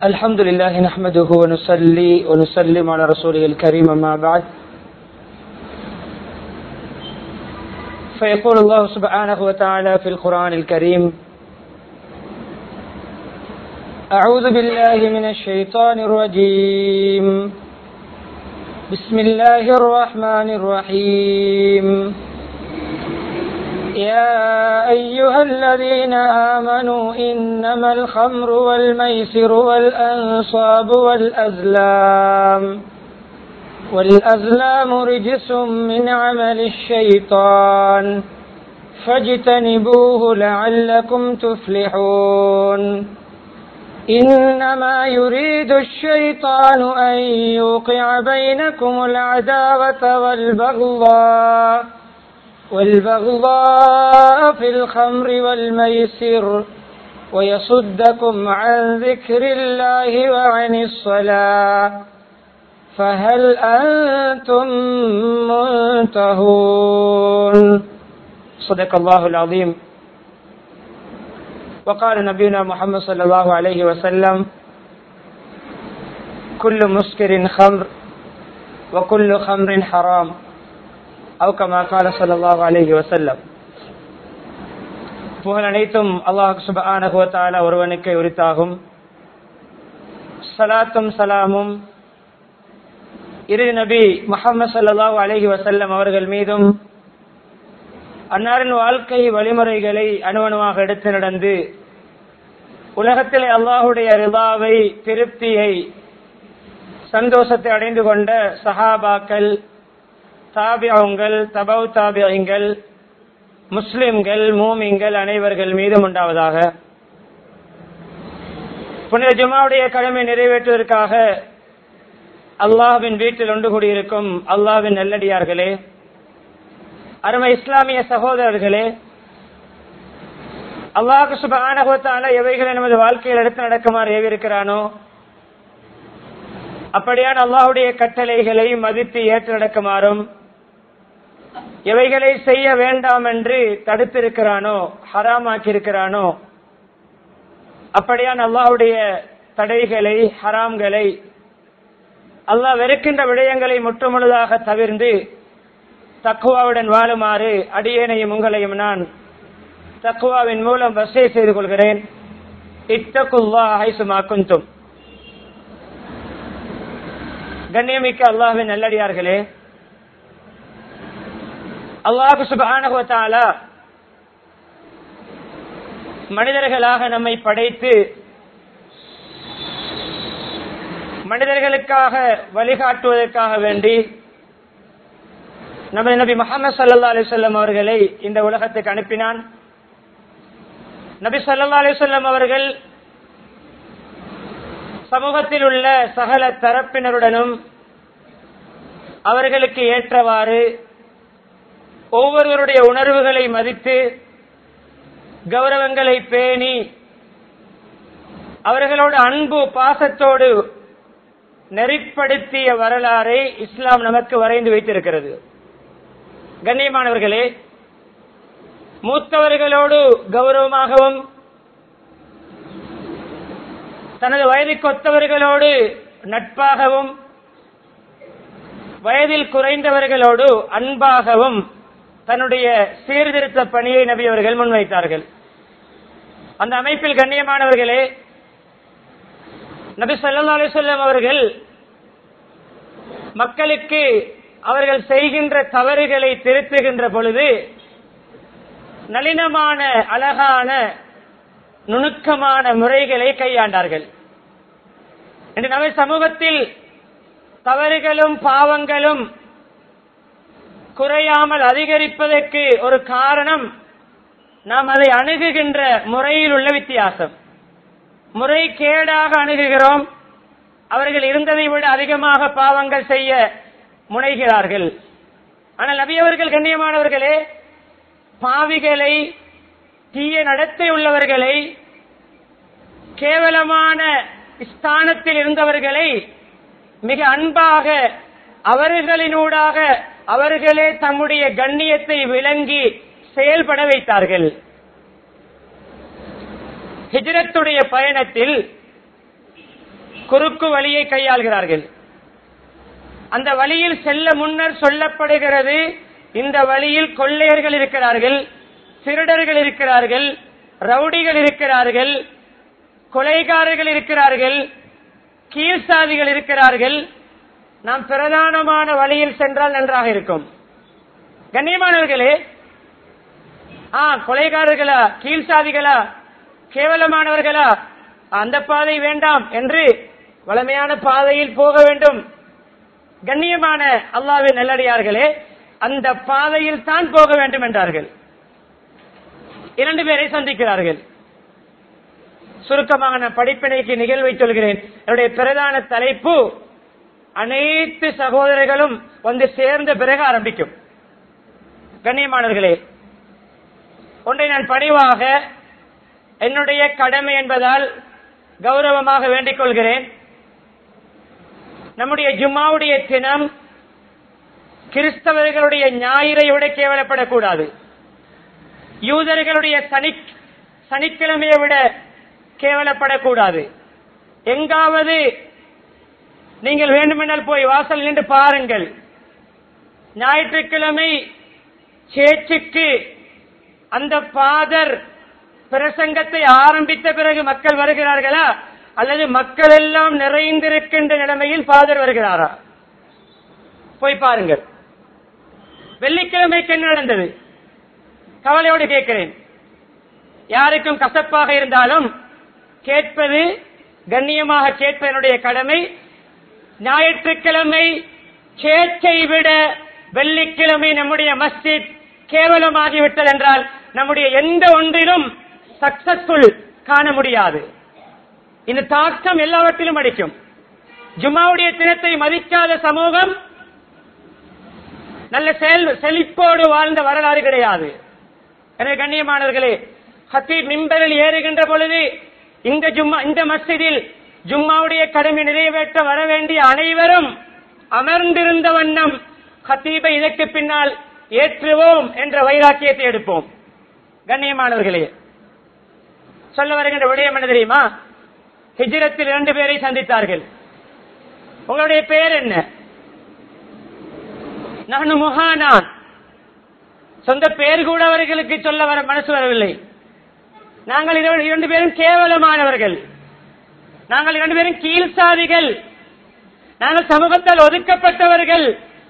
الحمد لله نحمده ونصلي ونسلم على رسوله الكريم ما بعد فيقول الله سبحانه وتعالى في القرآن الكريم أعوذ بالله من الشيطان الرجيم بسم الله الرحمن الرحيم يا أيها الذين آمنوا إنما الخمر والميسر والأنصاب والأزلام والأزلام رجس من عمل الشيطان فاجتنبوه لعلكم تفلحون إنما يريد الشيطان أن يوقع بينكم العداوة والبغضاء والبغضاء في الخمر والميسر ويصدكم عن ذكر الله وعن الصلاة فهل أنتم منتهون صدق الله العظيم وقال نبينا محمد صلى الله عليه وسلم كل مسكر خمر وكل خمر حرام أو كما قال صلى الله عليه وسلم புகழ் அனைத்தும் அல்லாஹ் சுபான ஒருவனுக்கு உரித்தாகும் சலாத்தும் சலாமும் இறுதி நபி முகமது சல்லாஹூ அலஹி வசல்லம் அவர்கள் மீதும் அன்னாரின் வாழ்க்கை வழிமுறைகளை அணுவணுவாக எடுத்து நடந்து உலகத்தில் அல்லாஹுடைய ரிதாவை திருப்தியை சந்தோஷத்தை அடைந்து கொண்ட சஹாபாக்கள் தாபியங்கள் தபவ் தாபியங்கள் முஸ்லிம்கள் மூமிங்கள் அனைவர்கள் மீதும் உண்டாவதாக புனித ஜுமாவுடைய கடமை நிறைவேற்றுவதற்காக அல்லாஹின் வீட்டில் ஒன்று கூடியிருக்கும் அல்லாவின் நல்லடியார்களே அருமை இஸ்லாமிய சகோதரர்களே அல்லாஹு சுபானகத்தால எவைகளை நமது வாழ்க்கையில் எடுத்து நடக்குமாறு ஏவிருக்கிறானோ அப்படியான அல்லாஹுடைய கட்டளைகளை மதித்து ஏற்று நடக்குமாறும் எவைகளை செய்ய வேண்டாம் என்று தடுத்திருக்கிறானோ ஹராமாக்கி இருக்கிறானோ அப்படியான அல்லாஹுடைய தடைகளை ஹராம்களை அல்லாஹ் வெறுக்கின்ற விடயங்களை முற்றுமுழுதாக தவிர்ந்து தக்குவாவுடன் வாழுமாறு அடியேனையும் உங்களையும் நான் தக்குவாவின் மூலம் வசை செய்து கொள்கிறேன் இத்தகுல்லா ஹைசுமாக்குந்தும் கண்ணியமிக்க அல்லாஹின் நல்லடியார்களே அல்லாஹு சுபானகுவத்தால மனிதர்களாக நம்மை படைத்து மனிதர்களுக்காக வழிகாட்டுவதற்காக வேண்டி நமது நபி முகமது சல்லா அலிசல்லம் அவர்களை இந்த உலகத்துக்கு அனுப்பினான் நபி சல்லா அலிசல்லம் அவர்கள் சமூகத்தில் உள்ள சகல தரப்பினருடனும் அவர்களுக்கு ஏற்றவாறு ஒவ்வொருவருடைய உணர்வுகளை மதித்து கௌரவங்களை பேணி அவர்களோடு அன்பு பாசத்தோடு நெறிப்படுத்திய வரலாறை இஸ்லாம் நமக்கு வரைந்து வைத்திருக்கிறது கண்ணியமானவர்களே மூத்தவர்களோடு கௌரவமாகவும் தனது வயதுக்கொத்தவர்களோடு நட்பாகவும் வயதில் குறைந்தவர்களோடு அன்பாகவும் தன்னுடைய சீர்திருத்த பணியை நபி அவர்கள் முன்வைத்தார்கள் அந்த அமைப்பில் கண்ணியமானவர்களே நபி சொல்லா அலிசல்லம் அவர்கள் மக்களுக்கு அவர்கள் செய்கின்ற தவறுகளை திருத்துகின்ற பொழுது நளினமான அழகான நுணுக்கமான முறைகளை கையாண்டார்கள் இன்று நம்ம சமூகத்தில் தவறுகளும் பாவங்களும் குறையாமல் அதிகரிப்பதற்கு ஒரு காரணம் நாம் அதை அணுகுகின்ற முறையில் உள்ள வித்தியாசம் முறை கேடாக அணுகுகிறோம் அவர்கள் இருந்ததை விட அதிகமாக பாவங்கள் செய்ய முனைகிறார்கள் ஆனால் நபியவர்கள் கண்ணியமானவர்களே பாவிகளை தீய நடத்தை உள்ளவர்களை கேவலமான ஸ்தானத்தில் இருந்தவர்களை மிக அன்பாக அவர்களினூடாக அவர்களே தம்முடைய கண்ணியத்தை விளங்கி செயல்பட வைத்தார்கள் ஹிஜ்ரத்துடைய பயணத்தில் குறுக்கு வழியை கையாள்கிறார்கள் அந்த வழியில் செல்ல முன்னர் சொல்லப்படுகிறது இந்த வழியில் கொள்ளையர்கள் இருக்கிறார்கள் திருடர்கள் இருக்கிறார்கள் ரவுடிகள் இருக்கிறார்கள் கொலைகாரர்கள் இருக்கிறார்கள் கீழ்சாதிகள் இருக்கிறார்கள் நாம் பிரதானமான வழியில் சென்றால் நன்றாக இருக்கும் கண்ணியமானவர்களே ஆ கொலைகாரர்களா கீழ்சாதிகளா கேவலமானவர்களா அந்த பாதை வேண்டாம் என்று வளமையான பாதையில் போக வேண்டும் கண்ணியமான அல்லாவின் நல்லடியார்களே அந்த பாதையில் தான் போக வேண்டும் என்றார்கள் இரண்டு பேரை சந்திக்கிறார்கள் சுருக்கமாக நான் படிப்பினைக்கு நிகழ்வை சொல்கிறேன் என்னுடைய பிரதான தலைப்பு அனைத்து சகோதரர்களும் வந்து சேர்ந்த பிறகு ஆரம்பிக்கும் கண்ணியமானவர்களே ஒன்றை நான் பணிவாக என்னுடைய கடமை என்பதால் கௌரவமாக வேண்டிக் கொள்கிறேன் நம்முடைய ஜும்மாவுடைய தினம் கிறிஸ்தவர்களுடைய ஞாயிறை விட கேவலப்படக்கூடாது யூதர்களுடைய சனி சனிக்கிழமையை விட கேவலப்படக்கூடாது எங்காவது நீங்கள் வேண்டுமென்றால் போய் வாசல் நின்று பாருங்கள் ஞாயிற்றுக்கிழமை சேச்சுக்கு அந்த பாதர் பிரசங்கத்தை ஆரம்பித்த பிறகு மக்கள் வருகிறார்களா அல்லது மக்கள் எல்லாம் நிறைந்திருக்கின்ற நிலைமையில் பாதர் வருகிறாரா போய் பாருங்கள் வெள்ளிக்கிழமைக்கு என்ன நடந்தது கவலையோடு கேட்கிறேன் யாருக்கும் கசப்பாக இருந்தாலும் கேட்பது கண்ணியமாக கேட்பதனுடைய கடமை ஞாயிற்றுக்கிழமை சேச்சை விட வெள்ளிக்கிழமை நம்முடைய மஸ்ஜித் கேவலமாகிவிட்டது என்றால் நம்முடைய எந்த ஒன்றிலும் சக்சஸ்ஃபுல் காண முடியாது இந்த தாக்கம் எல்லாவற்றிலும் அடிக்கும் ஜும்மாவுடைய தினத்தை மதிக்காத சமூகம் நல்ல செயல் செழிப்போடு வாழ்ந்த வரலாறு கிடையாது எனவே கண்ணியமானவர்களே ஹத்தீப் மிம்பரில் ஏறுகின்ற பொழுது இந்த ஜும்மா இந்த மஸ்ஜிதில் ஜும்மாவுடைய கடமை நிறைவேற்ற வர வேண்டிய அனைவரும் அமர்ந்திருந்த வண்ணம் ஹத்தீபை இதற்கு பின்னால் ஏற்றுவோம் என்ற வைராக்கியத்தை எடுப்போம் கண்ணியமானவர்களே சொல்ல வருகின்ற விடயம் என்ன தெரியுமா ஹிஜ்ரத்தில் இரண்டு பேரை சந்தித்தார்கள் உங்களுடைய பெயர் என்ன நான் முகானான் சொந்த பெயர் கூட அவர்களுக்கு சொல்ல வர மனசு வரவில்லை நாங்கள் இரு- இரண்டு பேரும் கேவலமானவர்கள் நாங்கள் இரண்டு பேரும் கீழ்சாதிகள் நாங்கள் சமூகத்தால் ஒதுக்கப்பட்டவர்கள்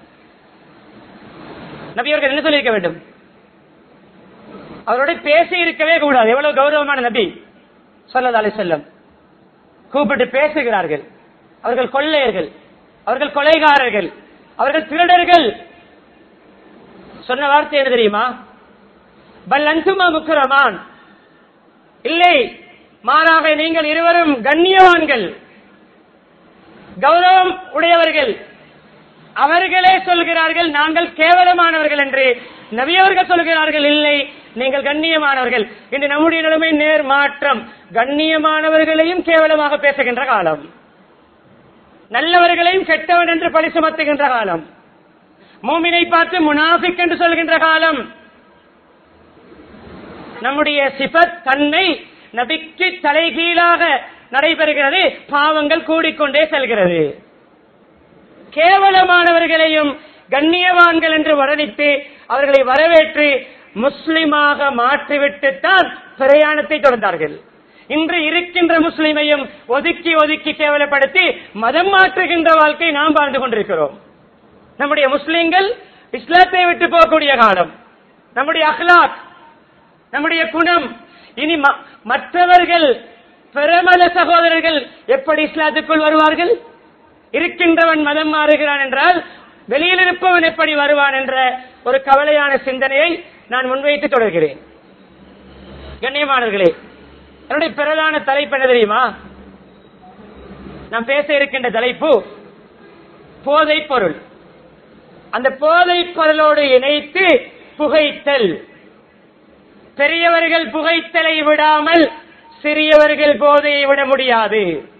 நபியவர்கள் என்ன சொல்லியிருக்க வேண்டும் அவரோட பேசி இருக்கவே கூடாது எவ்வளவு கௌரவமான நபி சொல்லது அலை செல்லம் கூப்பிட்டு பேசுகிறார்கள் அவர்கள் கொள்ளையர்கள் அவர்கள் கொலைகாரர்கள் அவர்கள் திருடர்கள் சொன்ன வார்த்தை என்ன தெரியுமா பல் அன்சுமா முக்குரமான் இல்லை மாறாக நீங்கள் இருவரும் கண்ணியவான்கள் கௌரவம் உடையவர்கள் அவர்களே சொல்கிறார்கள் நாங்கள் கேவலமானவர்கள் என்று நபியவர்கள் சொல்கிறார்கள் இல்லை நீங்கள் கண்ணியமானவர்கள் இன்று நம்முடைய நிலைமை நேர் மாற்றம் கண்ணியமானவர்களையும் கேவலமாக பேசுகின்ற காலம் நல்லவர்களையும் கெட்டவன் என்று பழி சுமத்துகின்ற காலம் மூமினை பார்த்து முனாஃபிக் என்று சொல்கின்ற காலம் நம்முடைய சிபத் தன்மை நபிக்கு தலைகீழாக நடைபெறுகிறது பாவங்கள் கூடிக்கொண்டே செல்கிறது கேவலமானவர்களையும் கண்ணியவான்கள் என்று வர்ணித்து அவர்களை வரவேற்று முஸ்லிமாக மாற்றிவிட்டுத்தான் பிரயாணத்தை தொடர்ந்தார்கள் இன்று இருக்கின்ற முஸ்லிமையும் ஒதுக்கி ஒதுக்கி கேவலப்படுத்தி மதம் மாற்றுகின்ற வாழ்க்கை நாம் வாழ்ந்து கொண்டிருக்கிறோம் நம்முடைய முஸ்லிம்கள் இஸ்லாத்தை விட்டு போகக்கூடிய காலம் நம்முடைய அஹ்லாக் நம்முடைய குணம் இனி ம- மற்றவர்கள் பிரமல சகோதரர்கள் எப்படி இஸ்லாத்துக்குள் வருவார்கள் இருக்கின்றவன் மதம் மாறுகிறான் என்றால் வெளியில் இருப்பவன் எப்படி வருவான் என்ற ஒரு கவலையான சிந்தனையை நான் முன்வைத்து தொடர்கிறேன் கண்ணியமானவர்களே என்னுடைய பிரதான தலைப்பு என்ன தெரியுமா நாம் பேச இருக்கின்ற தலைப்பு போதைப் பொருள் அந்த போதைப் பொருளோடு இணைத்து புகைத்தல் பெரியவர்கள் புகைத்தலை விடாமல் சிறியவர்கள் போதையை விட முடியாது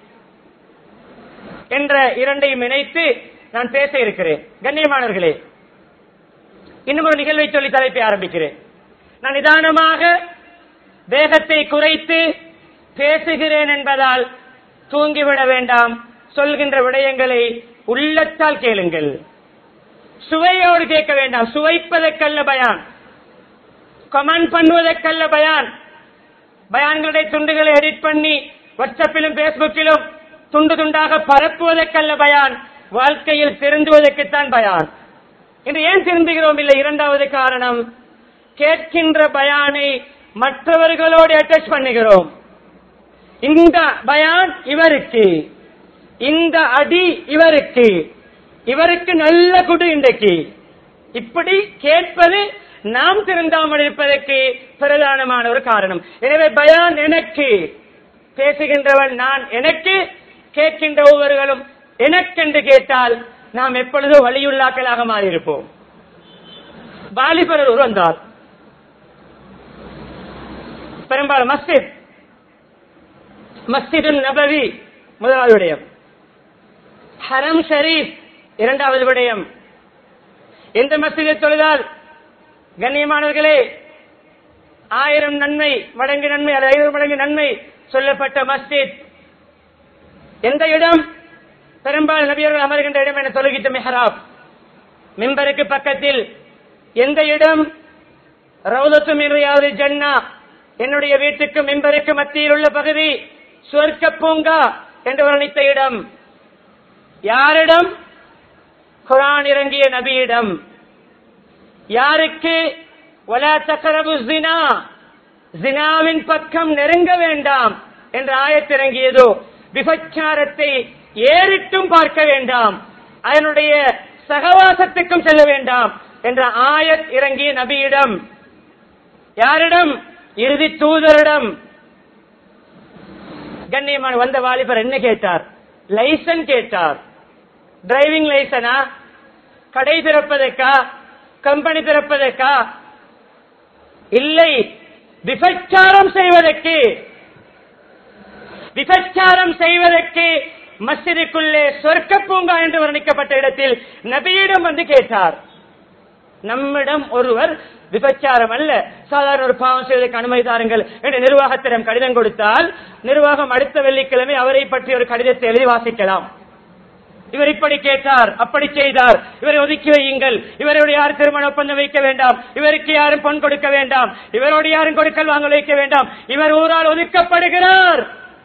என்ற இரண்டையும் இணைத்து நான் பேச இருக்கிறேன் கண்ணியமானவர்களே இன்னும் ஒரு நிகழ்வை சொல்லி தலைப்பை ஆரம்பிக்கிறேன் நான் நிதானமாக வேகத்தை குறைத்து பேசுகிறேன் என்பதால் தூங்கிவிட வேண்டாம் சொல்கின்ற விடயங்களை உள்ளத்தால் கேளுங்கள் சுவையோடு கேட்க வேண்டாம் சுவைப்பதற்கல்ல பயான் கமெண்ட் பண்ணுவதற்கல்ல பயான் பயான்களுடைய துண்டுகளை எடிட் பண்ணி வாட்ஸ்அப்பிலும் பேஸ்புக்கிலும் துண்டு துண்டாக பரப்புவதற்கல்ல பயான் வாழ்க்கையில் திருந்துவதற்குத்தான் பயான் இன்று ஏன் திருந்துகிறோம் இல்லை இரண்டாவது காரணம் கேட்கின்ற பயானை மற்றவர்களோடு அட்டாச் பண்ணுகிறோம் இந்த பயான் இவருக்கு இந்த அடி இவருக்கு இவருக்கு நல்ல குடு இன்றைக்கு இப்படி கேட்பது நாம் திருந்தாமல் இருப்பதற்கு பிரதானமான ஒரு காரணம் எனவே பயான் எனக்கு பேசுகின்றவன் நான் எனக்கு கேட்கின்ற ஒவ்வொருவரும் எனக்கென்று கேட்டால் நாம் எப்பொழுதும் வழியுள்ளாக்களாக மாறியிருப்போம் வாலிபர் ஒரு வந்தார் பெரும்பாலும் மஸ்ஜித் மஸ்ஜிது நபவி முதலாவது விடயம் ஹரம் ஷரீப் இரண்டாவது விடயம் எந்த மஸ்ஜிதை தொழுதால் கண்ணியமானவர்களே ஆயிரம் நன்மை மடங்கு நன்மை அல்லது ஐநூறு மடங்கு நன்மை சொல்லப்பட்ட மஸ்ஜித் எந்த இடம் பெரும்பாலும் நபியர்கள் அமர்கின்ற இடம் என தொழுகிட்ட மெஹராப் மிம்பருக்கு பக்கத்தில் எந்த இடம் ரவுலத்து மின்றியாவது ஜன்னா என்னுடைய வீட்டுக்கு மிம்பருக்கு மத்தியில் உள்ள பகுதி சுவர்க்க பூங்கா என்று வர்ணித்த இடம் யாரிடம் குரான் இறங்கிய நபியிடம் யாருக்கு வலா தக்கரபு ஜினா ஜினாவின் பக்கம் நெருங்க வேண்டாம் என்ற ஆயத்திறங்கியதோ விபச்சாரத்தை ஏறிட்டும் பார்க்க வேண்டாம் அதனுடைய சகவாசத்துக்கும் செல்ல வேண்டாம் என்ற ஆயத் இறங்கிய நபியிடம் யாரிடம் இறுதி தூதரிடம் கண்ணியமான வந்த வாலிபர் என்ன கேட்டார் லைசன் கேட்டார் டிரைவிங் லைசனா கடை திறப்பதற்கா கம்பெனி திறப்பதற்கா இல்லை விபச்சாரம் செய்வதற்கு விபச்சாரம் செய்வதற்கு மஸ்ஜிதுக்குள்ளே சொர்க்க பூங்கா என்று வர்ணிக்கப்பட்ட இடத்தில் நபியிடம் வந்து கேட்டார் நம்மிடம் ஒருவர் விபச்சாரம் அல்ல சாதாரண ஒரு பாவம் செய்வதற்கு அனுமதி தாருங்கள் என்று நிர்வாகத்திடம் கடிதம் கொடுத்தால் நிர்வாகம் அடுத்த வெள்ளிக்கிழமை அவரை பற்றி ஒரு கடிதத்தை எழுதி வாசிக்கலாம் இவர் இப்படி கேட்டார் அப்படி செய்தார் இவரை ஒதுக்கி வையுங்கள் இவரோடு யாரும் திருமண ஒப்பந்தம் வைக்க வேண்டாம் இவருக்கு யாரும் பொன் கொடுக்க வேண்டாம் இவரோடு யாரும் கொடுக்கல் வாங்க வைக்க வேண்டாம் இவர் ஊரால் ஒதுக்கப்படுகிறார்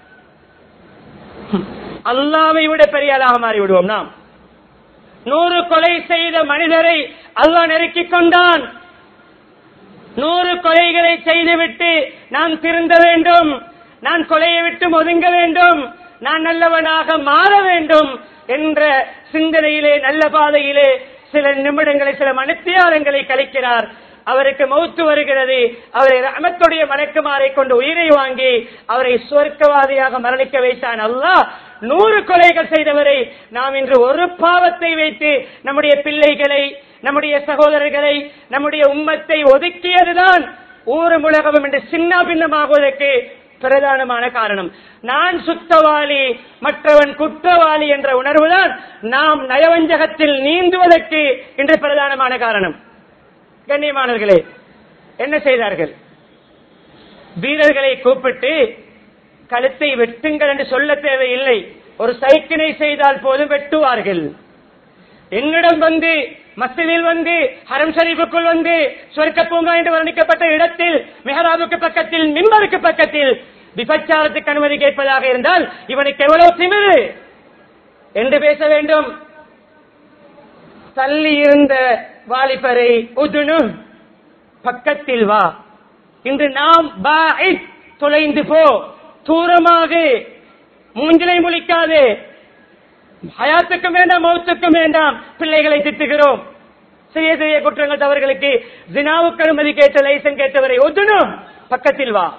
அல்லாவை விட பெரிய ஆளாக மாறி விடுவோம் நாம் நூறு கொலை செய்த மனிதரை அல்லாஹ் நெருக்கிக் கொண்டான் நூறு கொலைகளை செய்துவிட்டு நான் திருந்த வேண்டும் நான் கொலையை விட்டு ஒதுங்க வேண்டும் நான் நல்லவனாக மாற வேண்டும் என்ற சிந்தனையிலே நல்ல பாதையிலே சில நிமிடங்களை சில மணித்தியாரங்களை கழிக்கிறார் அவருக்கு மௌத்து வருகிறது அவரை ரமத்துடைய மலக்குமாரை கொண்டு உயிரை வாங்கி அவரை சொர்க்கவாதியாக மரணிக்க வைத்தான் அல்லாஹ் நூறு கொலைகள் செய்தவரை நாம் இன்று ஒரு பாவத்தை வைத்து நம்முடைய பிள்ளைகளை நம்முடைய சகோதரர்களை நம்முடைய உம்மத்தை ஒதுக்கியதுதான் ஊரும் உலகமும் என்று சின்ன பின்னமாகுவதற்கு பிரதானமான காரணம் நான் சுத்தவாளி மற்றவன் குற்றவாளி என்ற உணர்வுதான் நாம் நயவஞ்சகத்தில் நீந்துவதற்கு இன்று பிரதானமான காரணம் கண்ணியமானவர்களே என்ன செய்தார்கள் வீரர்களை கூப்பிட்டு கழுத்தை வெட்டுங்கள் என்று சொல்ல தேவையில்லை ஒரு சைக்கிளை செய்தால் போதும் வெட்டுவார்கள் என்னிடம் வந்து மஸ்ஜிதில் வந்து ஹரம் ஷரீஃபுக்குள் வந்து சொர்க்க பூங்கா என்று வர்ணிக்கப்பட்ட இடத்தில் மெஹராபுக்கு பக்கத்தில் மிம்பருக்கு பக்கத்தில் விபச்சாரத்துக்கு அனுமதி கேட்பதாக இருந்தால் இவனுக்கு எவ்வளவு திமிரு என்று பேச வேண்டும் தள்ளி இருந்த வாலிபரை உதுனு பக்கத்தில் வா இன்று நாம் பாஇத், தொலைந்து போ தூரமாக மூஞ்சிலை முழிக்காதே ஹயாத்துக்கும் வேண்டாம் மௌத்துக்கும் வேண்டாம் பிள்ளைகளை திட்டுகிறோம் சிறிய சிறிய குற்றங்கள் தவறுகளுக்கு ஜினாவுக்கு அனுமதி கேட்ட லைசன் கேட்டவரை ஒதுனும் பக்கத்தில் வா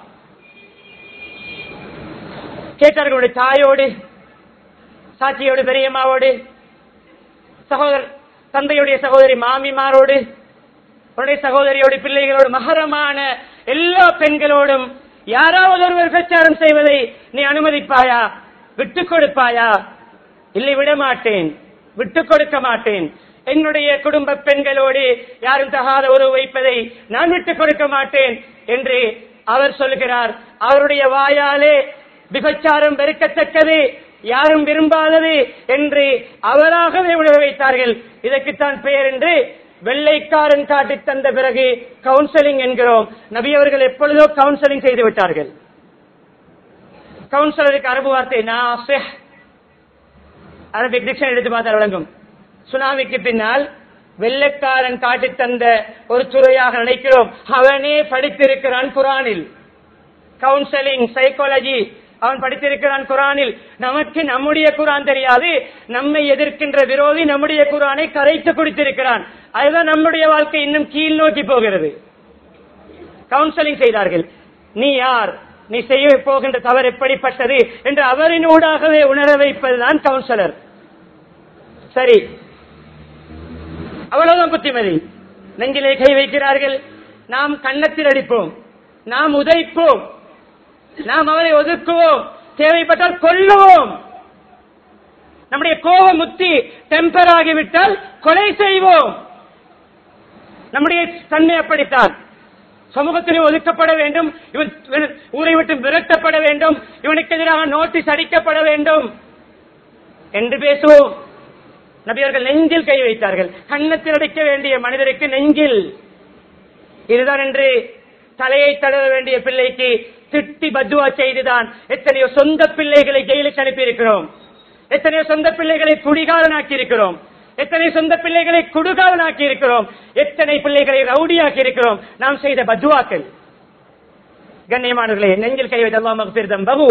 கேட்டார்களுடைய தாயோடு சாட்சியோடு பெரியம்மாவோடு சகோதரர் தந்தையுடைய சகோதரி மாமிமாரோடு உன்னுடைய சகோதரியோடு பிள்ளைகளோடு மகரமான எல்லா பெண்களோடும் யாராவது ஒருவர் பிரச்சாரம் செய்வதை நீ அனுமதிப்பாயா விட்டுக் கொடுப்பாயா இல்லை விட மாட்டேன் விட்டுக் கொடுக்க மாட்டேன் என்னுடைய குடும்ப பெண்களோடு யாரும் தகாத உறவு வைப்பதை நான் விட்டுக் கொடுக்க மாட்டேன் என்று அவர் சொல்கிறார் அவருடைய வாயாலே விபச்சாரம் வெறுக்கத்தக்கது யாரும் விரும்பாதது என்று அவராகவே உணர வைத்தார்கள் இதற்குத்தான் பெயர் என்று வெள்ளைக்காரன் காட்டி தந்த பிறகு கவுன்சிலிங் என்கிறோம் நபி அவர்கள் எப்பொழுதோ கவுன்சிலிங் செய்து விட்டார்கள் கவுன்சிலருக்கு அரபு வார்த்தை நாசிஹ் அரபிக் டிக்ஷன் எடுத்து பார்த்தால் விளங்கும் சுனாமிக்கு பின்னால் வெள்ளைக்காரன் காட்டி தந்த ஒரு துறையாக நினைக்கிறோம் அவனே படித்திருக்கிறான் குரானில் கவுன்சிலிங் சைக்காலஜி அவன் படித்திருக்கிறான் குரானில் நமக்கு நம்முடைய குரான் தெரியாது நம்மை எதிர்க்கின்ற விரோதி நம்முடைய குரானை கரைத்து குடித்திருக்கிறான் அதுதான் நம்முடைய வாழ்க்கை இன்னும் கீழ் நோக்கி போகிறது கவுன்சிலிங் செய்தார்கள் நீ யார் நீ செய்ய போகின்ற தவறு எப்படிப்பட்டது என்று அவரின் ஊடாகவே உணர வைப்பதுதான் கவுன்சிலர் சரி அவ்வளவுதான் புத்திமதி நெஞ்சிலே கை வைக்கிறார்கள் நாம் கன்னத்தில் அடிப்போம் நாம் உதைப்போம் நாம் அவரை ஒதுக்குவோம் தேவைப்பட்டால் கொல்லுவோம் நம்முடைய கோபம் முத்தி டெம்பர் ஆகிவிட்டால் கொலை செய்வோம் நம்முடைய தன்மை அப்படித்தான் சமூகத்திலே ஒதுக்கப்பட வேண்டும் இவன் இவன் ஊரை விட்டு விரட்டப்பட வேண்டும் இவனுக்கு எதிராக நோட்டீஸ் அடிக்கப்பட வேண்டும் என்று பேசுவோம் நபியர்கள் நெஞ்சில் கை வைத்தார்கள் கன்னத்தில் அடிக்க வேண்டிய மனிதருக்கு நெஞ்சில் இதுதான் என்று தலையை தடவ வேண்டிய பிள்ளைக்கு திட்டி பத்துவா செய்துதான் எத்தனையோ சொந்த பிள்ளைகளை ஜெயிலுக்கு அனுப்பியிருக்கிறோம் எத்தனையோ சொந்த பிள்ளைகளை குடிகாரனாக்கி இருக்கிறோம் எத்தனை சொந்த பிள்ளைகளை குடுகாரனாக்கி இருக்கிறோம் எத்தனை பிள்ளைகளை ரவுடியாக்கி இருக்கிறோம் நாம் செய்த பத்துவாக்கள் கண்ணியமானவர்களே நெஞ்சில் கை வைத்த அல்லாஹ் மக்ஃபிர் தம்பஹு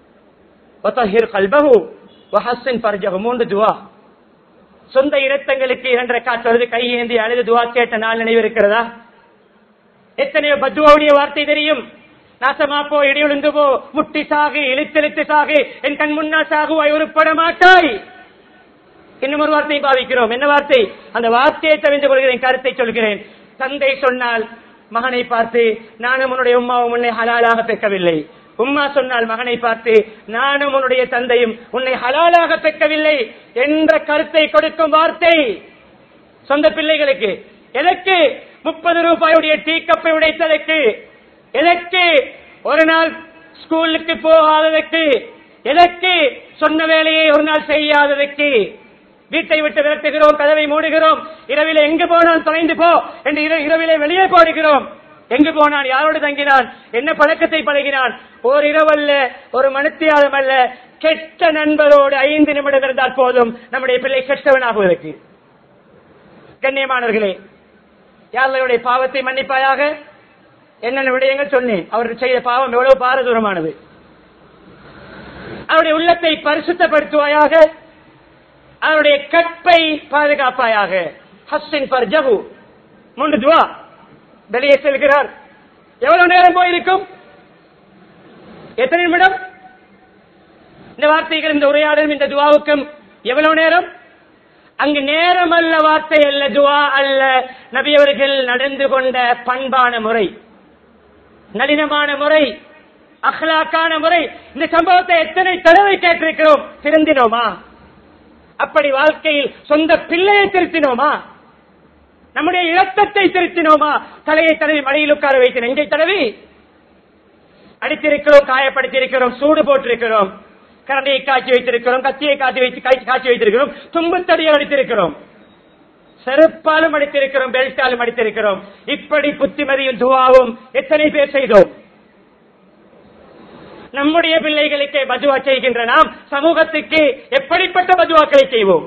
வதஹிர் கல்பஹு வஹஸ்ஸின் ஃபர்ஜஹு மூன்று துவா சொந்த இரத்தங்களுக்கு இரண்டரை காற்று கையேந்தி அழுது துவா கேட்ட நாள் நினைவு இருக்கிறதா எத்தனையோ பத்துவாவுடைய வார்த்தை தெரியும் நாசமா போ இடி விழுந்து போ முட்டி சாகு இழுத்தெழுத்து சாகு என் கண் முன்னால் சாகுவாய் உருப்பட மாட்டாய் இன்னும் ஒரு வார்த்தையை பாவிக்கிறோம் என்ன வார்த்தை அந்த வார்த்தையை தெரிந்து கொள்கிறேன் கருத்தை சொல்கிறேன் தந்தை சொன்னால் மகனை பார்த்து நானும் உன்னுடைய உம்மாவும் உன்னை ஹலாலாக பெக்கவில்லை உம்மா சொன்னால் மகனை பார்த்து நானும் உன்னுடைய தந்தையும் உன்னை ஹலாலாக பெக்கவில்லை என்ற கருத்தை கொடுக்கும் வார்த்தை சொந்த பிள்ளைகளுக்கு எதற்கு முப்பது ரூபாயுடைய டீ கப்பை உடைத்ததற்கு எதற்கு ஒரு நாள் ஸ்கூலுக்கு போகாததற்கு எதற்கு சொன்ன வேலையை ஒரு நாள் செய்யாததற்கு வீட்டை விட்டு விரட்டுகிறோம் கதவை மூடுகிறோம் இரவிலே எங்கு போனான் தொலைந்து போ என்று இர- இரவிலே வெளியே போடுகிறோம் எங்கு போனான் யாரோடு தங்கினான் என்ன பழக்கத்தை பழகினான் ஒரு இரவல்ல ஒரு மனுத்தியாதம் அல்ல கெட்ட நண்பரோடு ஐந்து நிமிடம் இருந்தால் போதும் நம்முடைய பிள்ளை கெட்டவனாகுவதற்கு கண்ணியமானவர்களே யாருடைய பாவத்தை மன்னிப்பாயாக என்னென்ன விடயங்கள் சொன்னேன் அவர் செய்த பாவம் எவ்வளவு பாரதூரமானது அவருடைய உள்ளத்தை பரிசுத்தப்படுத்துவாயாக அவருடைய கற்பை பாதுகாப்பாயாக ஹஸ்ஸின் ஃபர்ஜஹு மூன்று துவா வெளியே செல்கிறார் எவ்வளவு நேரம் போயிருக்கும் எத்தனை நிமிடம் இந்த வார்த்தைகள் இந்த உரையாடலும் இந்த துவாவுக்கும் எவ்வளவு நேரம் அங்கு நேரம் அல்ல வார்த்தை அல்ல துவா அல்ல நபியவர்கள் நடந்து கொண்ட பண்பான முறை நளினமான முறை அஹ்லாக்கான முறை இந்த சம்பவத்தை எத்தனை தடவை கேட்டிருக்கிறோம் திருந்தினோமா அப்படி வாழ்க்கையில் சொந்த பிள்ளையை திருத்தினோமா நம்முடைய இரத்தத்தை திருத்தினோமா தலையை தடவி மடியில் உட்கார வைத்து நெஞ்சை தடவி அடித்திருக்கிறோம் காயப்படுத்தியிருக்கிறோம் சூடு போட்டிருக்கிறோம் கரண்டியை காய்ச்சி வைத்திருக்கிறோம் கத்தியை காய்ச்சி வைத்து காய்ச்சி காய்ச்சி வைத்திருக்கிறோம் தும்புத்தடியை அடித்திருக்கிறோம் செருப்பாலும் அடித்திருக்கிறோம் பெல்ட்டாலும் அடித்திருக்கிறோம் இப்படி புத்திமதியும் துவாவும் எத்தனை பேர் செய்தோம் நம்முடைய பிள்ளைகளுக்கே பதுவா செய்கின்ற நாம் சமூகத்துக்கு எப்படிப்பட்ட பதுவாக்களை செய்வோம்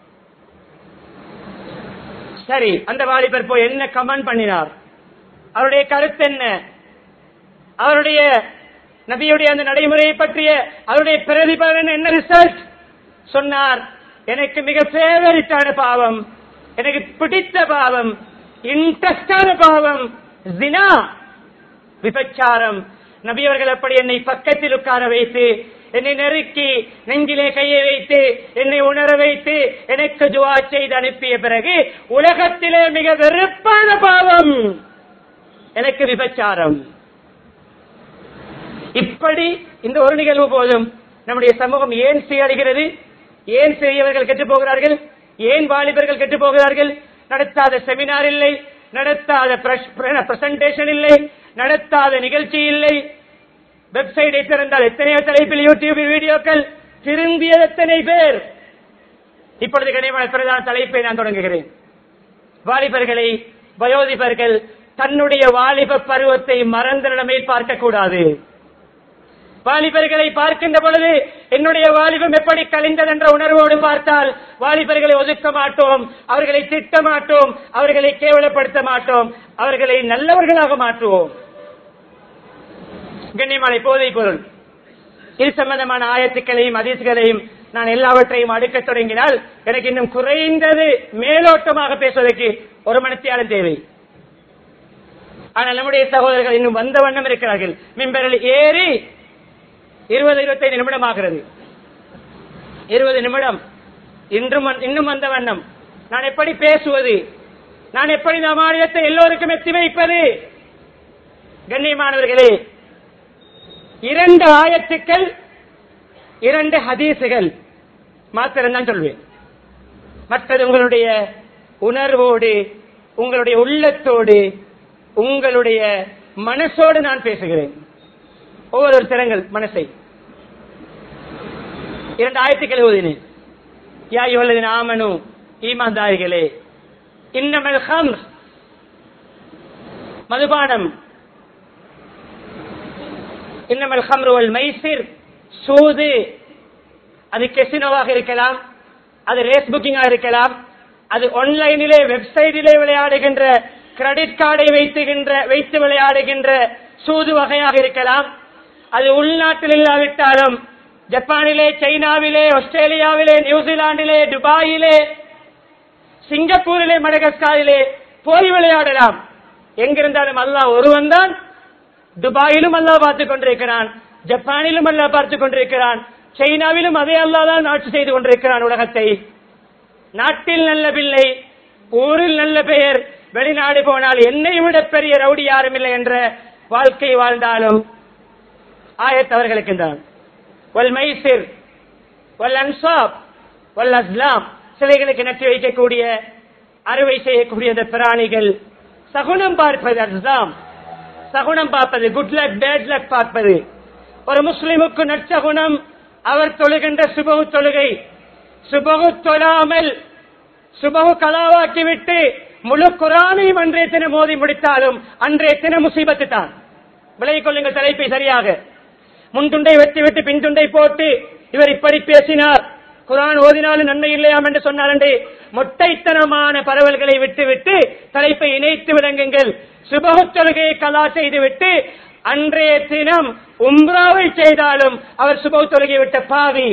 சரி அந்த வாலிபர் போய் என்ன கமெண்ட் பண்ணினார் அவருடைய கருத்து என்ன அவருடைய நபியுடைய அந்த நடைமுறையை பற்றிய அவருடைய பிரதிபலன் என்ன ரிசல்ட் சொன்னார் எனக்கு மிக ஃபேவரிட்டான பாவம் எனக்கு பிடித்த பாவம் இன்ட்ரெஸ்டான பாவம் ஜினா விபச்சாரம் நபி அவர்கள் அப்படி என்னை பக்கத்தில் உட்கார வைத்து என்னை நெருக்கி நெஞ்சிலே கையை வைத்து என்னை உணர வைத்து எனக்கு துவா செய்து அனுப்பிய பிறகு உலகத்திலே மிக வெறுப்பான பாவம் எனக்கு விபச்சாரம் இப்படி இந்த ஒரு நிகழ்வு போதும் நம்முடைய சமூகம் ஏன் சீரடைகிறது ஏன் சிறியவர்கள் கெட்டு போகிறார்கள் ஏன் வாலிபர்கள் கெட்டு போகிறார்கள் நடத்தாத செமினார் இல்லை நடத்தாத பிரசன்டேஷன் இல்லை நடத்தாத நிகழ்ச்சி இல்லை வெப்சைட்டை திறந்தால் எத்தனையோ தலைப்பில் யூடியூப் வீடியோக்கள் திருந்திய எத்தனை பேர் இப்பொழுது கனிமான பிரதான தலைப்பை நான் தொடங்குகிறேன் வாலிபர்களை வயோதிபர்கள் தன்னுடைய வாலிப பருவத்தை மறந்த நிலைமையில் பார்க்கக்கூடாது வாலிபர்களை பார்க்கின்ற பொழுது என்னுடைய வாலிபம் எப்படி கழிந்தது என்ற உணர்வோடு பார்த்தால் வாலிபர்களை ஒதுக்க மாட்டோம் அவர்களை திட்ட மாட்டோம் அவர்களை கேவலப்படுத்த மாட்டோம் அவர்களை நல்லவர்களாக மாற்றுவோம் கண்ணியமான போதை பொருள் இது சம்பந்தமான ஆயத்துக்களையும் அதிர்ச்சிகளையும் நான் எல்லாவற்றையும் அடுக்க தொடங்கினால் எனக்கு இன்னும் குறைந்தது மேலோட்டமாக பேசுவதற்கு ஒரு மனத்தியாலும் தேவை ஆனால் நம்முடைய சகோதரர்கள் இன்னும் வந்த வண்ணம் இருக்கிறார்கள் மின்பரில் ஏறி இருபது இருபத்தைந்து நிமிடம் ஆகிறது இருபது நிமிடம் இன்றும் இன்னும் வந்த வண்ணம் நான் எப்படி பேசுவது நான் எப்படி இந்த மாநிலத்தை எல்லோருக்கும் எத்தி வைப்பது கண்ணியமானவர்களே இரண்டு ஆயத்துக்கள் இரண்டு ஹதீசுகள் மாத்திரம் தான் சொல்வேன் மற்றது உங்களுடைய உணர்வோடு உங்களுடைய உள்ளத்தோடு உங்களுடைய மனசோடு நான் பேசுகிறேன் ஒவ்வொரு திறங்கள் மனசை இரண்டு ஆயிரத்துக்களை ஓதினேன் யா இவளதின் ஆமனு ஈமாந்தாரிகளே இன்னமல் ஹம் மதுபானம் இன்னமல் ஹம்ருவல் மைசிர் சூது அது கெசினோவாக இருக்கலாம் அது ரேஸ் புக்கிங்காக இருக்கலாம் அது ஆன்லைனிலே வெப்சைட்டிலே விளையாடுகின்ற கிரெடிட் கார்டை வைத்துகின்ற வைத்து விளையாடுகின்ற சூது வகையாக இருக்கலாம் அது உள்நாட்டில் இல்லாவிட்டாலும் ஜப்பானிலே சைனாவிலே ஆஸ்திரேலியாவிலே நியூசிலாந்திலே துபாயிலே சிங்கப்பூரிலே மடகஸ்காரிலே போய் விளையாடலாம் எங்கிருந்தாலும் அல்லாஹ் ஒருவன் தான் துபாயிலும் அல்லாஹ் பார்த்துக் கொண்டிருக்கிறான் ஜப்பானிலும் அல்லாஹ் பார்த்துக் கொண்டிருக்கிறான் சைனாவிலும் அதே அல்லாஹ் தான் ஆட்சி செய்து கொண்டிருக்கிறான் உலகத்தை நாட்டில் நல்ல பிள்ளை ஊரில் நல்ல பெயர் வெளிநாடு போனால் என்னை விட பெரிய ரவுடி யாரும் இல்லை என்ற வாழ்க்கை வாழ்ந்தாலும் ஆயத்தவர்களுக்கு தான் வல் மைசிர் வல் அன்சாப் வல் அஸ்லாம் சிலைகளுக்கு நட்டி வைக்கக்கூடிய அறுவை செய்யக்கூடிய அந்த பிராணிகள் சகுனம் பார்ப்பது அஸ்லாம் சகுனம் பார்ப்பது குட் லக் பேட் லக் பார்ப்பது ஒரு முஸ்லிமுக்கு நற்சகுணம் அவர் தொழுகின்ற சுபகு தொழுகை சுபகு தொழாமல் சுபகு கலாவாக்கி விட்டு முழு குரானையும் அன்றைய தினம் மோதி முடித்தாலும் அன்றைய தினம் முசீபத்து தான் விலகிக் கொள்ளுங்கள் தலைப்பை சரியாக முன்துண்டை வெட்டி விட்டு பின் துண்டை போட்டு இவர் இப்படி பேசினார் குரான் ஓதினாலும் நன்மை இல்லையாம் என்று சொன்னார் என்று மொட்டைத்தனமான பரவல்களை விட்டுவிட்டு தலைப்பை இணைத்து விளங்குங்கள் சுபகு தொழுகையை கலா செய்துவிட்டு அன்றைய தினம் உம்ராவை செய்தாலும் அவர் சுபகு தொழுகை விட்ட பாவி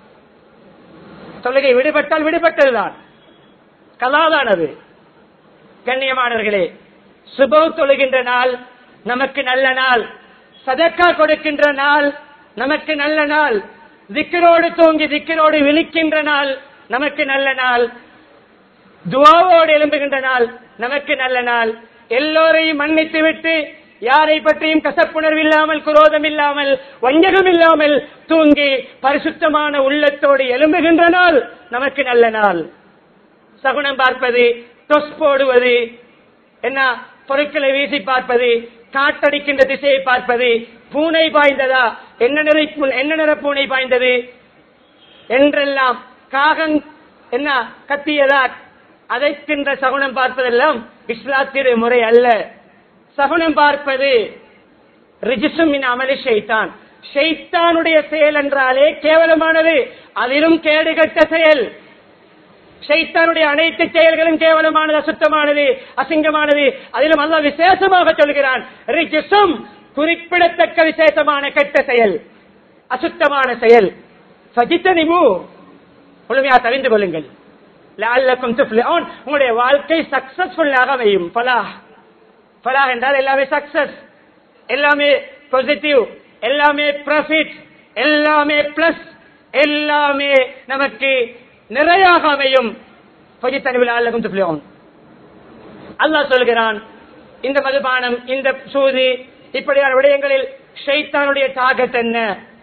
தொழுகை விடுபட்டால் விடுபட்டதுதான் கலாதான் அது கண்ணியமானவர்களே சுபவு தொழுகின்ற நாள் நமக்கு நல்ல நாள் சதக்கா கொடுக்கின்ற நாள் நமக்கு நல்ல நாள் திக்கரோடு தூங்கி திக்கரோடு விழிக்கின்ற நாள் நமக்கு நல்ல நாள் துவாவோடு எழும்புகின்ற நாள் நமக்கு நல்ல நாள் எல்லோரையும் மன்னித்து விட்டு யாரை பற்றியும் கசப்புணர்வு இல்லாமல் குரோதம் இல்லாமல் வஞ்சகம் இல்லாமல் தூங்கி பரிசுத்தமான உள்ளத்தோடு எழும்புகின்ற நாள் நமக்கு நல்ல நாள் சகுனம் பார்ப்பது தொஸ் போடுவது என்ன பொருட்களை வீசி பார்ப்பது காட்டடிக்கின்ற திசையை பார்ப்பது பூனை பாய்ந்ததா என்ன நிற என்ன நிற பூனை பாய்ந்தது என்றெல்லாம் காகம் என்ன கத்தியதா அதைக்கின்ற சகுனம் பார்ப்பதெல்லாம் இஸ்லாத்திரு முறை அல்ல சகுனம் பார்ப்பது ரிஜிசுமின் அமலி ஷைத்தான் ஷைத்தானுடைய செயல் என்றாலே கேவலமானது அதிலும் கேடுகட்ட செயல் ஷைத்தானுடைய அனைத்து செயல்களும் கேவலமானது அசுத்தமானது அசிங்கமானது அதிலும் அல்ல விசேஷமாக சொல்கிறான் ரிஜிசும் குறிப்பிடத்தக்க விசேஷமான கெட்ட செயல் அசுத்தமான செயல் சஜித்தனிமு முழுமையா தெரிந்து கொள்ளுங்கள் லால்லக்கும் துஃப்லிஹூன் உங்களுடைய வாழ்க்கை சக்சஸ்ஃபுல்லாக அமையும் பலா பலா என்றால் எல்லாமே சக்சஸ் எல்லாமே பாசிட்டிவ் எல்லாமே ப்ராஃபிட் எல்லாமே பிளஸ் எல்லாமே நமக்கு நிறையாக அமையும் பஜித்தனிவில் அல்லக்கும் துஃப்லிஹூன் அல்லாஹ் சொல்கிறான் இந்த மதுபானம் இந்த சூது இப்படியான விடயங்களில் ஷைத்தானுடைய தாகத் என்ன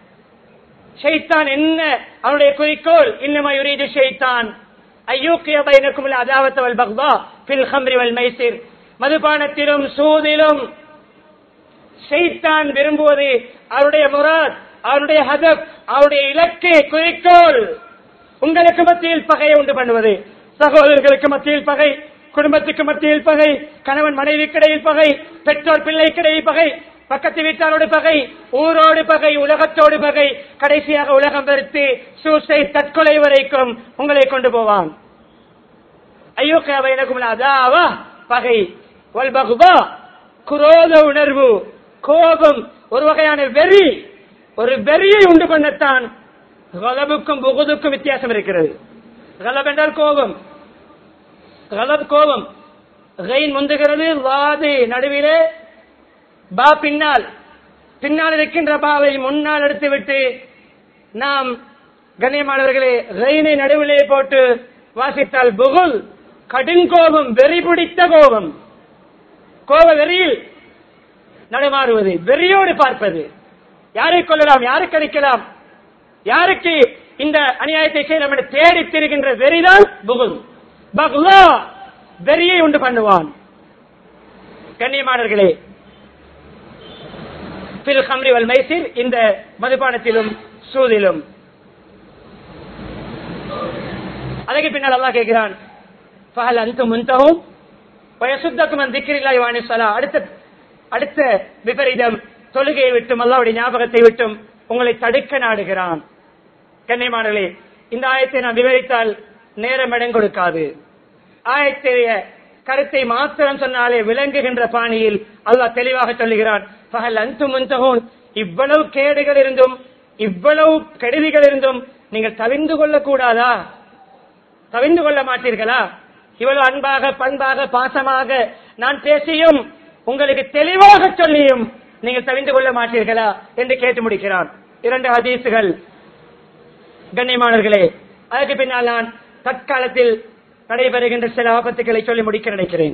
ஷைத்தான் என்ன அவனுடைய குறிக்கோள் இன்னமா யுரீது ஷைத்தான் ஐயூக்கிய பைனக்கும் அதாவத் வல் பக்தா ஃபில் ஹம்ரி வல் மைசிர் மதுபானத்திலும் சூதிலும் ஷைத்தான் விரும்புவது அவருடைய முராத் அவருடைய ஹதப் அவருடைய இலக்கு குறிக்கோள் உங்களுக்கு மத்தியில் பகையை உண்டு பண்ணுவது சகோதரர்களுக்கு மத்தியில் பகை குடும்பத்துக்கு மத்தியில் பகை கணவன் மனைவிக்கிடையில் பகை பெற்றோர் பிள்ளைக்கிடையில் பகை பக்கத்து வீட்டாரோடு பகை ஊரோடு பகை உலகத்தோடு பகை கடைசியாக உலகம் வெறுத்து சூசை தற்கொலை வரைக்கும் உங்களை கொண்டு போவான் ஐயோ எனக்கும் அதாவா பகை வல்பகுபா குரோத உணர்வு கோபம் ஒரு வகையான வெறி ஒரு வெறியை உண்டு பண்ணத்தான் கலபுக்கும் புகுதுக்கும் வித்தியாசம் இருக்கிறது கலப் என்றால் கோபம் கலப் கோபம் கைன் முந்துகிறது வாது நடுவிலே பா பின்னால் பின்னால் இருக்கின்ற பாவை முன்னால் எடுத்துவிட்டு நாம் கண்ணியமானவர்களே கைனை நடுவிலே போட்டு வாசித்தால் புகுல் கடுங்கோபம் வெறி பிடித்த கோபம் கோப வெறியில் நடமாடுவது வெறியோடு பார்ப்பது யாரை கொள்ளலாம் யாருக்கு அடிக்கலாம் யாருக்கு இந்த அநியாயத்தை செய்யலாம் என்று தேடி திரிகின்ற வெறிதான் புகுல் பகுலா வெறியை உண்டு பண்ணுவான் கண்ணியமானவர்களே பில் ஹம்ரி வல் மைசிர் இந்த மதுபானத்திலும் சூதிலும் அதற்கு பின்னால் அல்லாஹ் கேட்கிறான் பகல் அந்து முந்தகும் வயசுத்தக்கும் அந்த திக்கிரில்லாய் வாணி சலா அடுத்த அடுத்த விபரீதம் தொழுகையை விட்டும் அல்லாவுடைய ஞாபகத்தை விட்டும் உங்களை தடுக்க நாடுகிறான் கண்ணியமானவர்களே இந்த ஆயத்தை நான் விவரித்தால் நேரம் இடம் கொடுக்காது ஆயத்தைய கருத்தை மாத்திரம் சொன்னாலே விளங்குகின்ற பாணியில் அல்லாஹ் தெளிவாக சொல்லுகிறான் பகல் அந்து முந்தகும் இவ்வளவு கேடுகள் இருந்தும் இவ்வளவு கெடுதிகள் இருந்தும் நீங்கள் தவிந்து கொள்ளக்கூடாதா தவிந்து கொள்ள மாட்டீர்களா இவ்வளவு அன்பாக பண்பாக பாசமாக நான் பேசியும் உங்களுக்கு தெளிவாக சொல்லியும் நீங்கள் தவிந்து கொள்ள மாட்டீர்களா என்று கேட்டு முடிக்கிறான் இரண்டு ஹதீசுகள் கண்ணியமானவர்களே அதற்கு பின்னால் நான் தற்காலத்தில் நடைபெறுகின்ற சில ஆபத்துக்களை சொல்லி முடிக்க நினைக்கிறேன்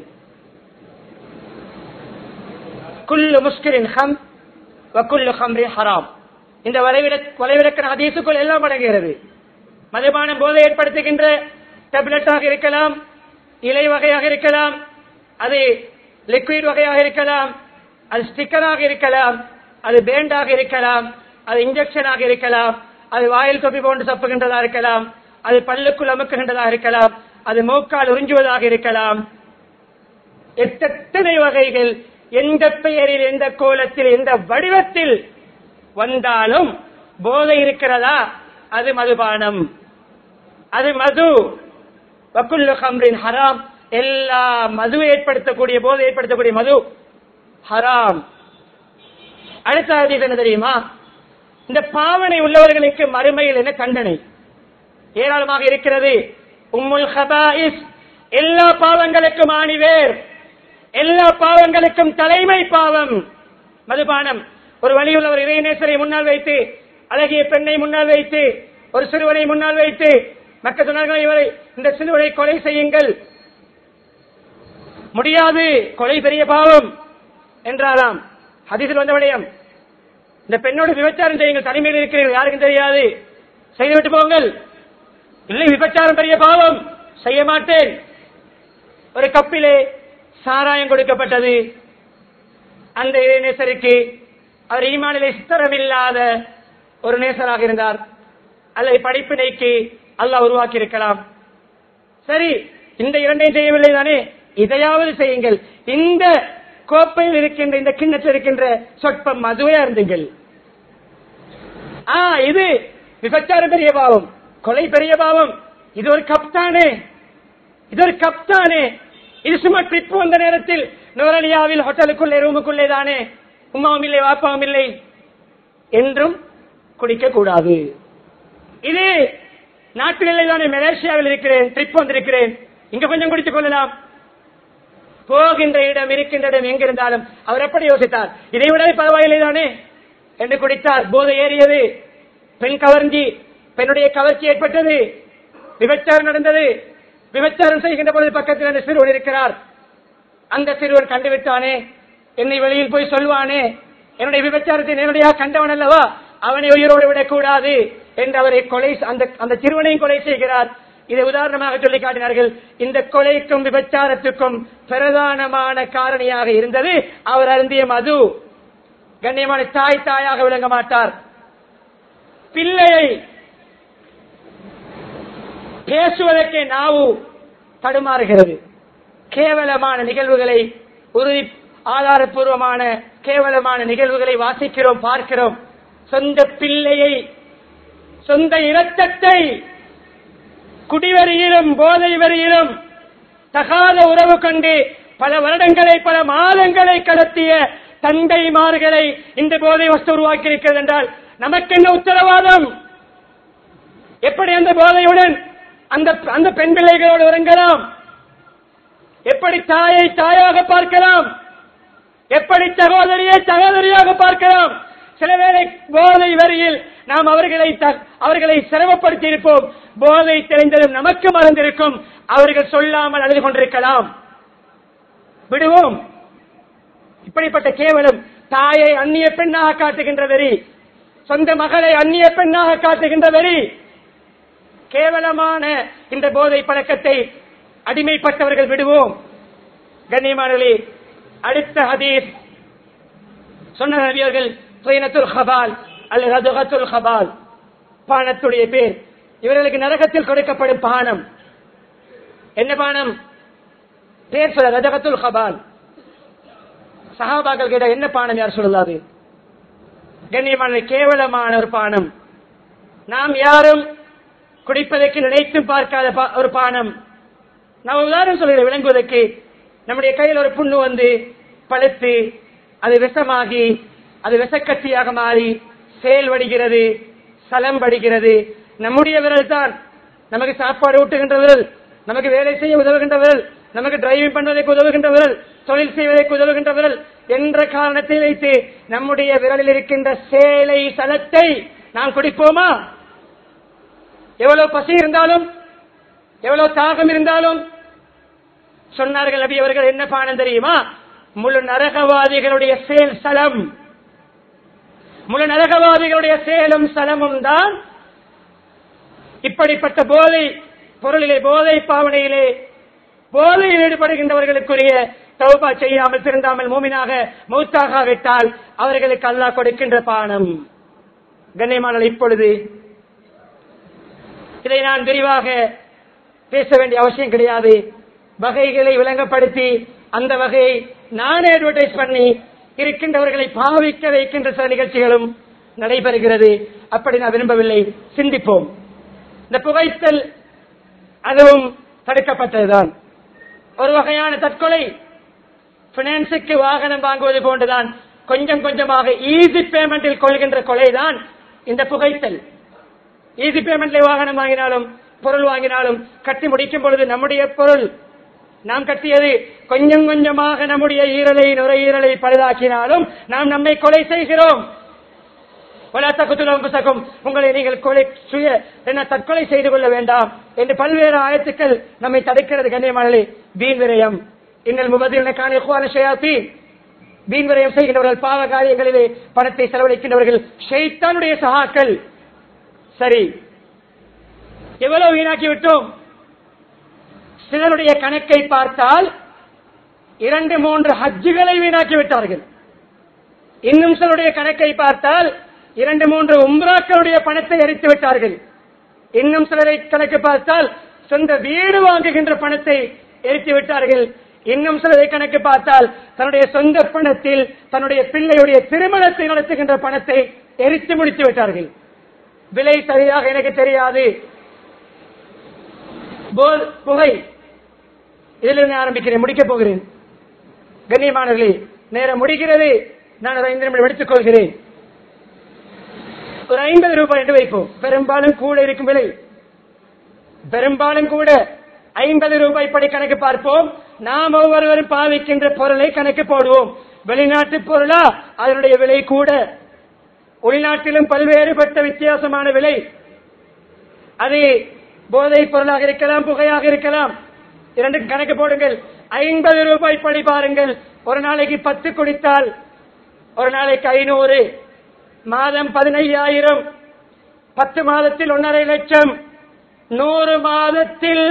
குல்லு முஸ்கிரின் ஹம் வக்குல்லு ஹம்ரி ஹராம் இந்த வளைவிட வளைவிறக்கிற ஹதீசுக்குள் எல்லாம் அடங்குகிறது மதுபானம் போதை ஏற்படுத்துகின்ற டேப்லெட்டாக இருக்கலாம் இலை வகையாக இருக்கலாம் அது லிக்விட் வகையாக இருக்கலாம் அது ஸ்டிக்கராக இருக்கலாம் அது பேண்டாக இருக்கலாம் அது இன்ஜெக்ஷனாக இருக்கலாம் அது வாயில் தொப்பி போன்று சப்புகின்றதா இருக்கலாம் அது பல்லுக்குள் அமுக்குகின்றதா இருக்கலாம் அது மூக்கால் உறிஞ்சுவதாக இருக்கலாம் எத்தனை வகைகள் எந்த பெயரில் எந்த கோலத்தில் எந்த வடிவத்தில் வந்தாலும் போதை இருக்கிறதா அது மதுபானம் அது மது வக்குல்லு ஹம்ரின் ஹராம் எல்லா மது ஏற்படுத்தக்கூடிய போதை ஏற்படுத்தக்கூடிய மது ஹராம் அடுத்த ஹதீஸ் என்ன தெரியுமா இந்த பாவனை உள்ளவர்களுக்கு மறுமையில் என்ன தண்டனை ஏராளமாக இருக்கிறது உம்முல் ஹபாயிஸ் எல்லா பாவங்களுக்கும் ஆணிவேர் எல்லா பாவங்களுக்கும் தலைமை பாவம் மதுபானம் ஒரு வழியுள்ள ஒரு இறைநேசரை முன்னால் வைத்து அழகிய பெண்ணை முன்னால் வைத்து ஒரு சிறுவனை முன்னால் வைத்து மக்கள் சொன்னார்கள் இவரை இந்த சிறுவனை கொலை செய்யுங்கள் முடியாது கொலை பெரிய பாவம் என்றாராம் ஹதீஸில் வந்த விடயம் இந்த பெண்ணோடு விபச்சாரம் செய்யுங்கள் தனிமையில் இருக்கிறீர்கள் யாருக்கும் தெரியாது செய்துவிட்டு போங்கள் இல்லை விபச்சாரம் பெரிய பாவம் செய்ய மாட்டேன் ஒரு கப்பிலே சாராயம் கொடுக்கப்பட்டது அந்த இறைநேசருக்கு அவர் ஈமானிலே சித்தரமில்லாத ஒரு நேசராக இருந்தார் அல்லது படிப்பினைக்கு அல்லாஹ் உருவாக்கி இருக்கலாம் சரி இந்த இரண்டையும் செய்யவில்லை தானே இதையாவது செய்யுங்கள் இந்த கோப்பையில் இருக்கின்ற இந்த கிண்ணத்தில் இருக்கின்ற சொற்பம் மதுவே அருந்துங்கள் ஆ இது விபச்சாரம் பெரிய பாவம் கொலை பெரிய பாவம் இது ஒரு கப் தானே இது ஒரு கப் தானே இது சும்மா ட்ரிப் வந்த நேரத்தில் நோரலியாவில் ஹோட்டலுக்குள்ளே ரூமுக்குள்ளே தானே உமாவும் இல்லை வாப்பாவும் இல்லை என்றும் குடிக்க கூடாது இது நாட்டிலே தானே மலேசியாவில் இருக்கிறேன் ட்ரிப் வந்திருக்கிறேன் இங்க கொஞ்சம் குடித்துக் கொள்ளலாம் போகின்ற இடம் இருக்கின்ற இடம் எங்கிருந்தாலும் அவர் எப்படி யோசித்தார் இதை விட பரவாயில்லை தானே என்று குடித்தார் போதை ஏறியது பெண் கவர்ஞ்சி பெண்ணுடைய கவர்ச்சி ஏற்பட்டது விபச்சாரம் நடந்தது விபச்சாரம் செய்கின்ற பொழுது பக்கத்தில் அந்த சிறுவன் இருக்கிறார் அந்த சிறுவன் கண்டுவிட்டானே என்னை வெளியில் போய் சொல்வானே என்னுடைய விபச்சாரத்தை நேரடியாக கண்டவன் அல்லவா அவனை உயிரோடு விடக்கூடாது என்று அவரை கொலை அந்த அந்த சிறுவனையும் கொலை செய்கிறார் இதை உதாரணமாக சொல்லி காட்டினார்கள் இந்த கொலைக்கும் விபச்சாரத்துக்கும் பிரதானமான காரணியாக இருந்தது அவர் அருந்திய மது கண்ணியமான தாய் தாயாக விளங்க மாட்டார் பிள்ளையை பேசுவதற்கே நாவு தடுமாறுகிறது கேவலமான நிகழ்வுகளை உறுதி ஆதாரப்பூர்வமான கேவலமான நிகழ்வுகளை வாசிக்கிறோம் பார்க்கிறோம் சொந்த பிள்ளையை சொந்த இரத்தத்தை குடிவரியிலும் போதை வரியிலும் தகாத உறவு கொண்டு பல வருடங்களை பல மாதங்களை கடத்திய தந்தைமார்களை இந்த போதை வஸ்து உருவாக்கி இருக்கிறது என்றால் நமக்கு என்ன உத்தரவாதம் எப்படி அந்த போதையுடன் அந்த அந்த பெண் பிள்ளைகளோடு உறங்கலாம் எப்படி தாயை தாயாக பார்க்கலாம் எப்படி சகோதரியை சகோதரியாக பார்க்கலாம் சில வேளை போதை வரியில் நாம் அவர்களை த- அவர்களை சிரமப்படுத்தி இருப்போம் போதை தெரிந்ததும் நமக்கு மறந்திருக்கும் அவர்கள் சொல்லாமல் அழுது கொண்டிருக்கலாம் விடுவோம் இப்படிப்பட்ட கேவலம் தாயை அந்நிய பெண்ணாக காட்டுகின்ற வெறி சொந்த மகளை அந்நிய பெண்ணாக காட்டுகின்ற வெறி கேவலமான இந்த போதை பழக்கத்தை அடிமைப்பட்டவர்கள் விடுவோம் கண்ணியமானவர்களே அடுத்த ஹதீஸ் சொன்ன நபியர்கள் துயனத்துல் ஹபால் அல்லது ரதுகத்துல் ஹபால் பானத்துடைய பேர் இவர்களுக்கு நரகத்தில் கொடுக்கப்படும் பானம் என்ன பானம் பேர் சொல்ல ரஜகத்துல் ஹபால் சஹாபாக்கள் கேட்ட என்ன பானம் யார் சொல்லலாது கண்ணியமான கேவலமான ஒரு பானம் நாம் யாரும் குடிப்பதற்கு நினைத்து பார்க்காத பா- ஒரு பானம் நான் உதாரணம் சொல்கிறேன் விளங்குவதற்கு நம்முடைய கையில் ஒரு புண்ணு வந்து பழுத்து அது விஷமாகி அது விஷக்கட்டியாக மாறி செயல் வடிகிறது சலம் வடிகிறது நம்முடைய விரல் தான் நமக்கு சாப்பாடு ஊட்டுகின்ற விரல் நமக்கு வேலை செய்ய உதவுகின்ற விரல் நமக்கு டிரைவிங் பண்ணுவதற்கு உதவுகின்ற விரல் தொழில் செய்வதற்கு உதவுகின்ற விரல் என்ற காரணத்தை வைத்து நம்முடைய விரலில் இருக்கின்ற சேலை சலத்தை நாம் குடிப்போமா எவ்வளவு பசி இருந்தாலும் எவ்வளவு தாகம் இருந்தாலும் சொன்னார்கள் நபி அவர்கள் என்ன பானம் தெரியுமா முழு நரகவாதிகளுடைய செயல் சலம் முழு நரகவாதிகளுடைய செயலும் சலமும் தான் இப்படிப்பட்ட போதை பொருளிலே போதை பாவனையிலே போதையில் ஈடுபடுகின்றவர்களுக்குரிய தௌபா செய்யாமல் திருந்தாமல் மூமினாக மௌத்தாகாவிட்டால் அவர்களுக்கு அல்லாஹ் கொடுக்கின்ற பானம் கண்ணியமானல் இப்பொழுது இதை நான் விரிவாக பேச வேண்டிய அவசியம் கிடையாது வகைகளை விளங்கப்படுத்தி அந்த வகையை நானே அட்வர்டைஸ் பண்ணி இருக்கின்றவர்களை பாவிக்க வைக்கின்ற சில நிகழ்ச்சிகளும் நடைபெறுகிறது அப்படி நான் விரும்பவில்லை சிந்திப்போம் இந்த புகைத்தல் அதுவும் தடுக்கப்பட்டதுதான் ஒரு வகையான தற்கொலை பினான்ஸுக்கு வாகனம் வாங்குவது போன்றுதான் கொஞ்சம் கொஞ்சமாக ஈஸி பேமெண்டில் கொள்கின்ற கொலைதான் இந்த புகைத்தல் ஈஸி பேமெண்ட்ல வாகனம் வாங்கினாலும் பொருள் வாங்கினாலும் கட்டி முடிக்கும் பொழுது நம்முடைய பொருள் நாம் கட்டியது கொஞ்சம் கொஞ்சமாக நம்முடைய ஈரலை நுரையீரலை பழுதாக்கினாலும் நாம் நம்மை கொலை செய்கிறோம் வலா தகுத்துலம் புசகம் உங்களை நீங்கள் கொலை சுய என்ன தற்கொலை செய்து கொள்ள வேண்டாம் என்று பல்வேறு ஆயத்துக்கள் நம்மை தடுக்கிறது கண்ணியமானே வீண் விரயம் இன்னல் முபதில் காண இஹ்வான ஷயாத்தீன் வீண் விரயம் செய்கின்றவர்கள் பாவ காரியங்களிலே பணத்தை செலவழிக்கின்றவர்கள் ஷைத்தானுடைய சகாக்கள் சரி எவ்வளவு வீணாக்கி விட்டோம் சிலருடைய கணக்கை பார்த்தால் இரண்டு மூன்று ஹஜ்ஜுகளை வீணாக்கி விட்டார்கள் இன்னும் சிலருடைய கணக்கை பார்த்தால் இரண்டு மூன்று உம்ராக்களுடைய பணத்தை எரித்து விட்டார்கள் இன்னும் சிலரை கணக்கு பார்த்தால் சொந்த வீடு வாங்குகின்ற பணத்தை எரித்து விட்டார்கள் இன்னும் சிலரை கணக்கு பார்த்தால் தன்னுடைய சொந்த பணத்தில் தன்னுடைய பிள்ளையுடைய திருமணத்தை நடத்துகின்ற பணத்தை எரித்து முடித்து விட்டார்கள் விலை சரியாக எனக்கு தெரியாது போல் புகை இதிலிருந்து ஆரம்பிக்கிறேன் முடிக்கப் போகிறேன் கண்ணியமானவர்களே நேரம் முடிகிறது நான் ஒரு ஐந்து நிமிடம் எடுத்துக் கொள்கிறேன் ஒரு ஐம்பது ரூபாய் என்று வைப்போம் பெரும்பாலும் கூட இருக்கும் விலை பெரும்பாலும் கூட ஐம்பது ரூபாய் படி கணக்கு பார்ப்போம் நாம் ஒவ்வொருவரும் பாவிக்கின்ற பொருளை கணக்கு போடுவோம் வெளிநாட்டு பொருளா அதனுடைய விலை கூட உள்நாட்டிலும் பல்வேறுபட்ட வித்தியாசமான விலை அது போதைப் பொருளாக இருக்கலாம் புகையாக இருக்கலாம் இரண்டும் கணக்கு போடுங்கள் ஐம்பது ரூபாய் படி பாருங்கள் ஒரு நாளைக்கு பத்து குடித்தால் ஒரு நாளைக்கு ஐநூறு மாதம் பதினையாயிரம் பத்து மாதத்தில் ஒன்றரை லட்சம் நூறு மாதத்தில்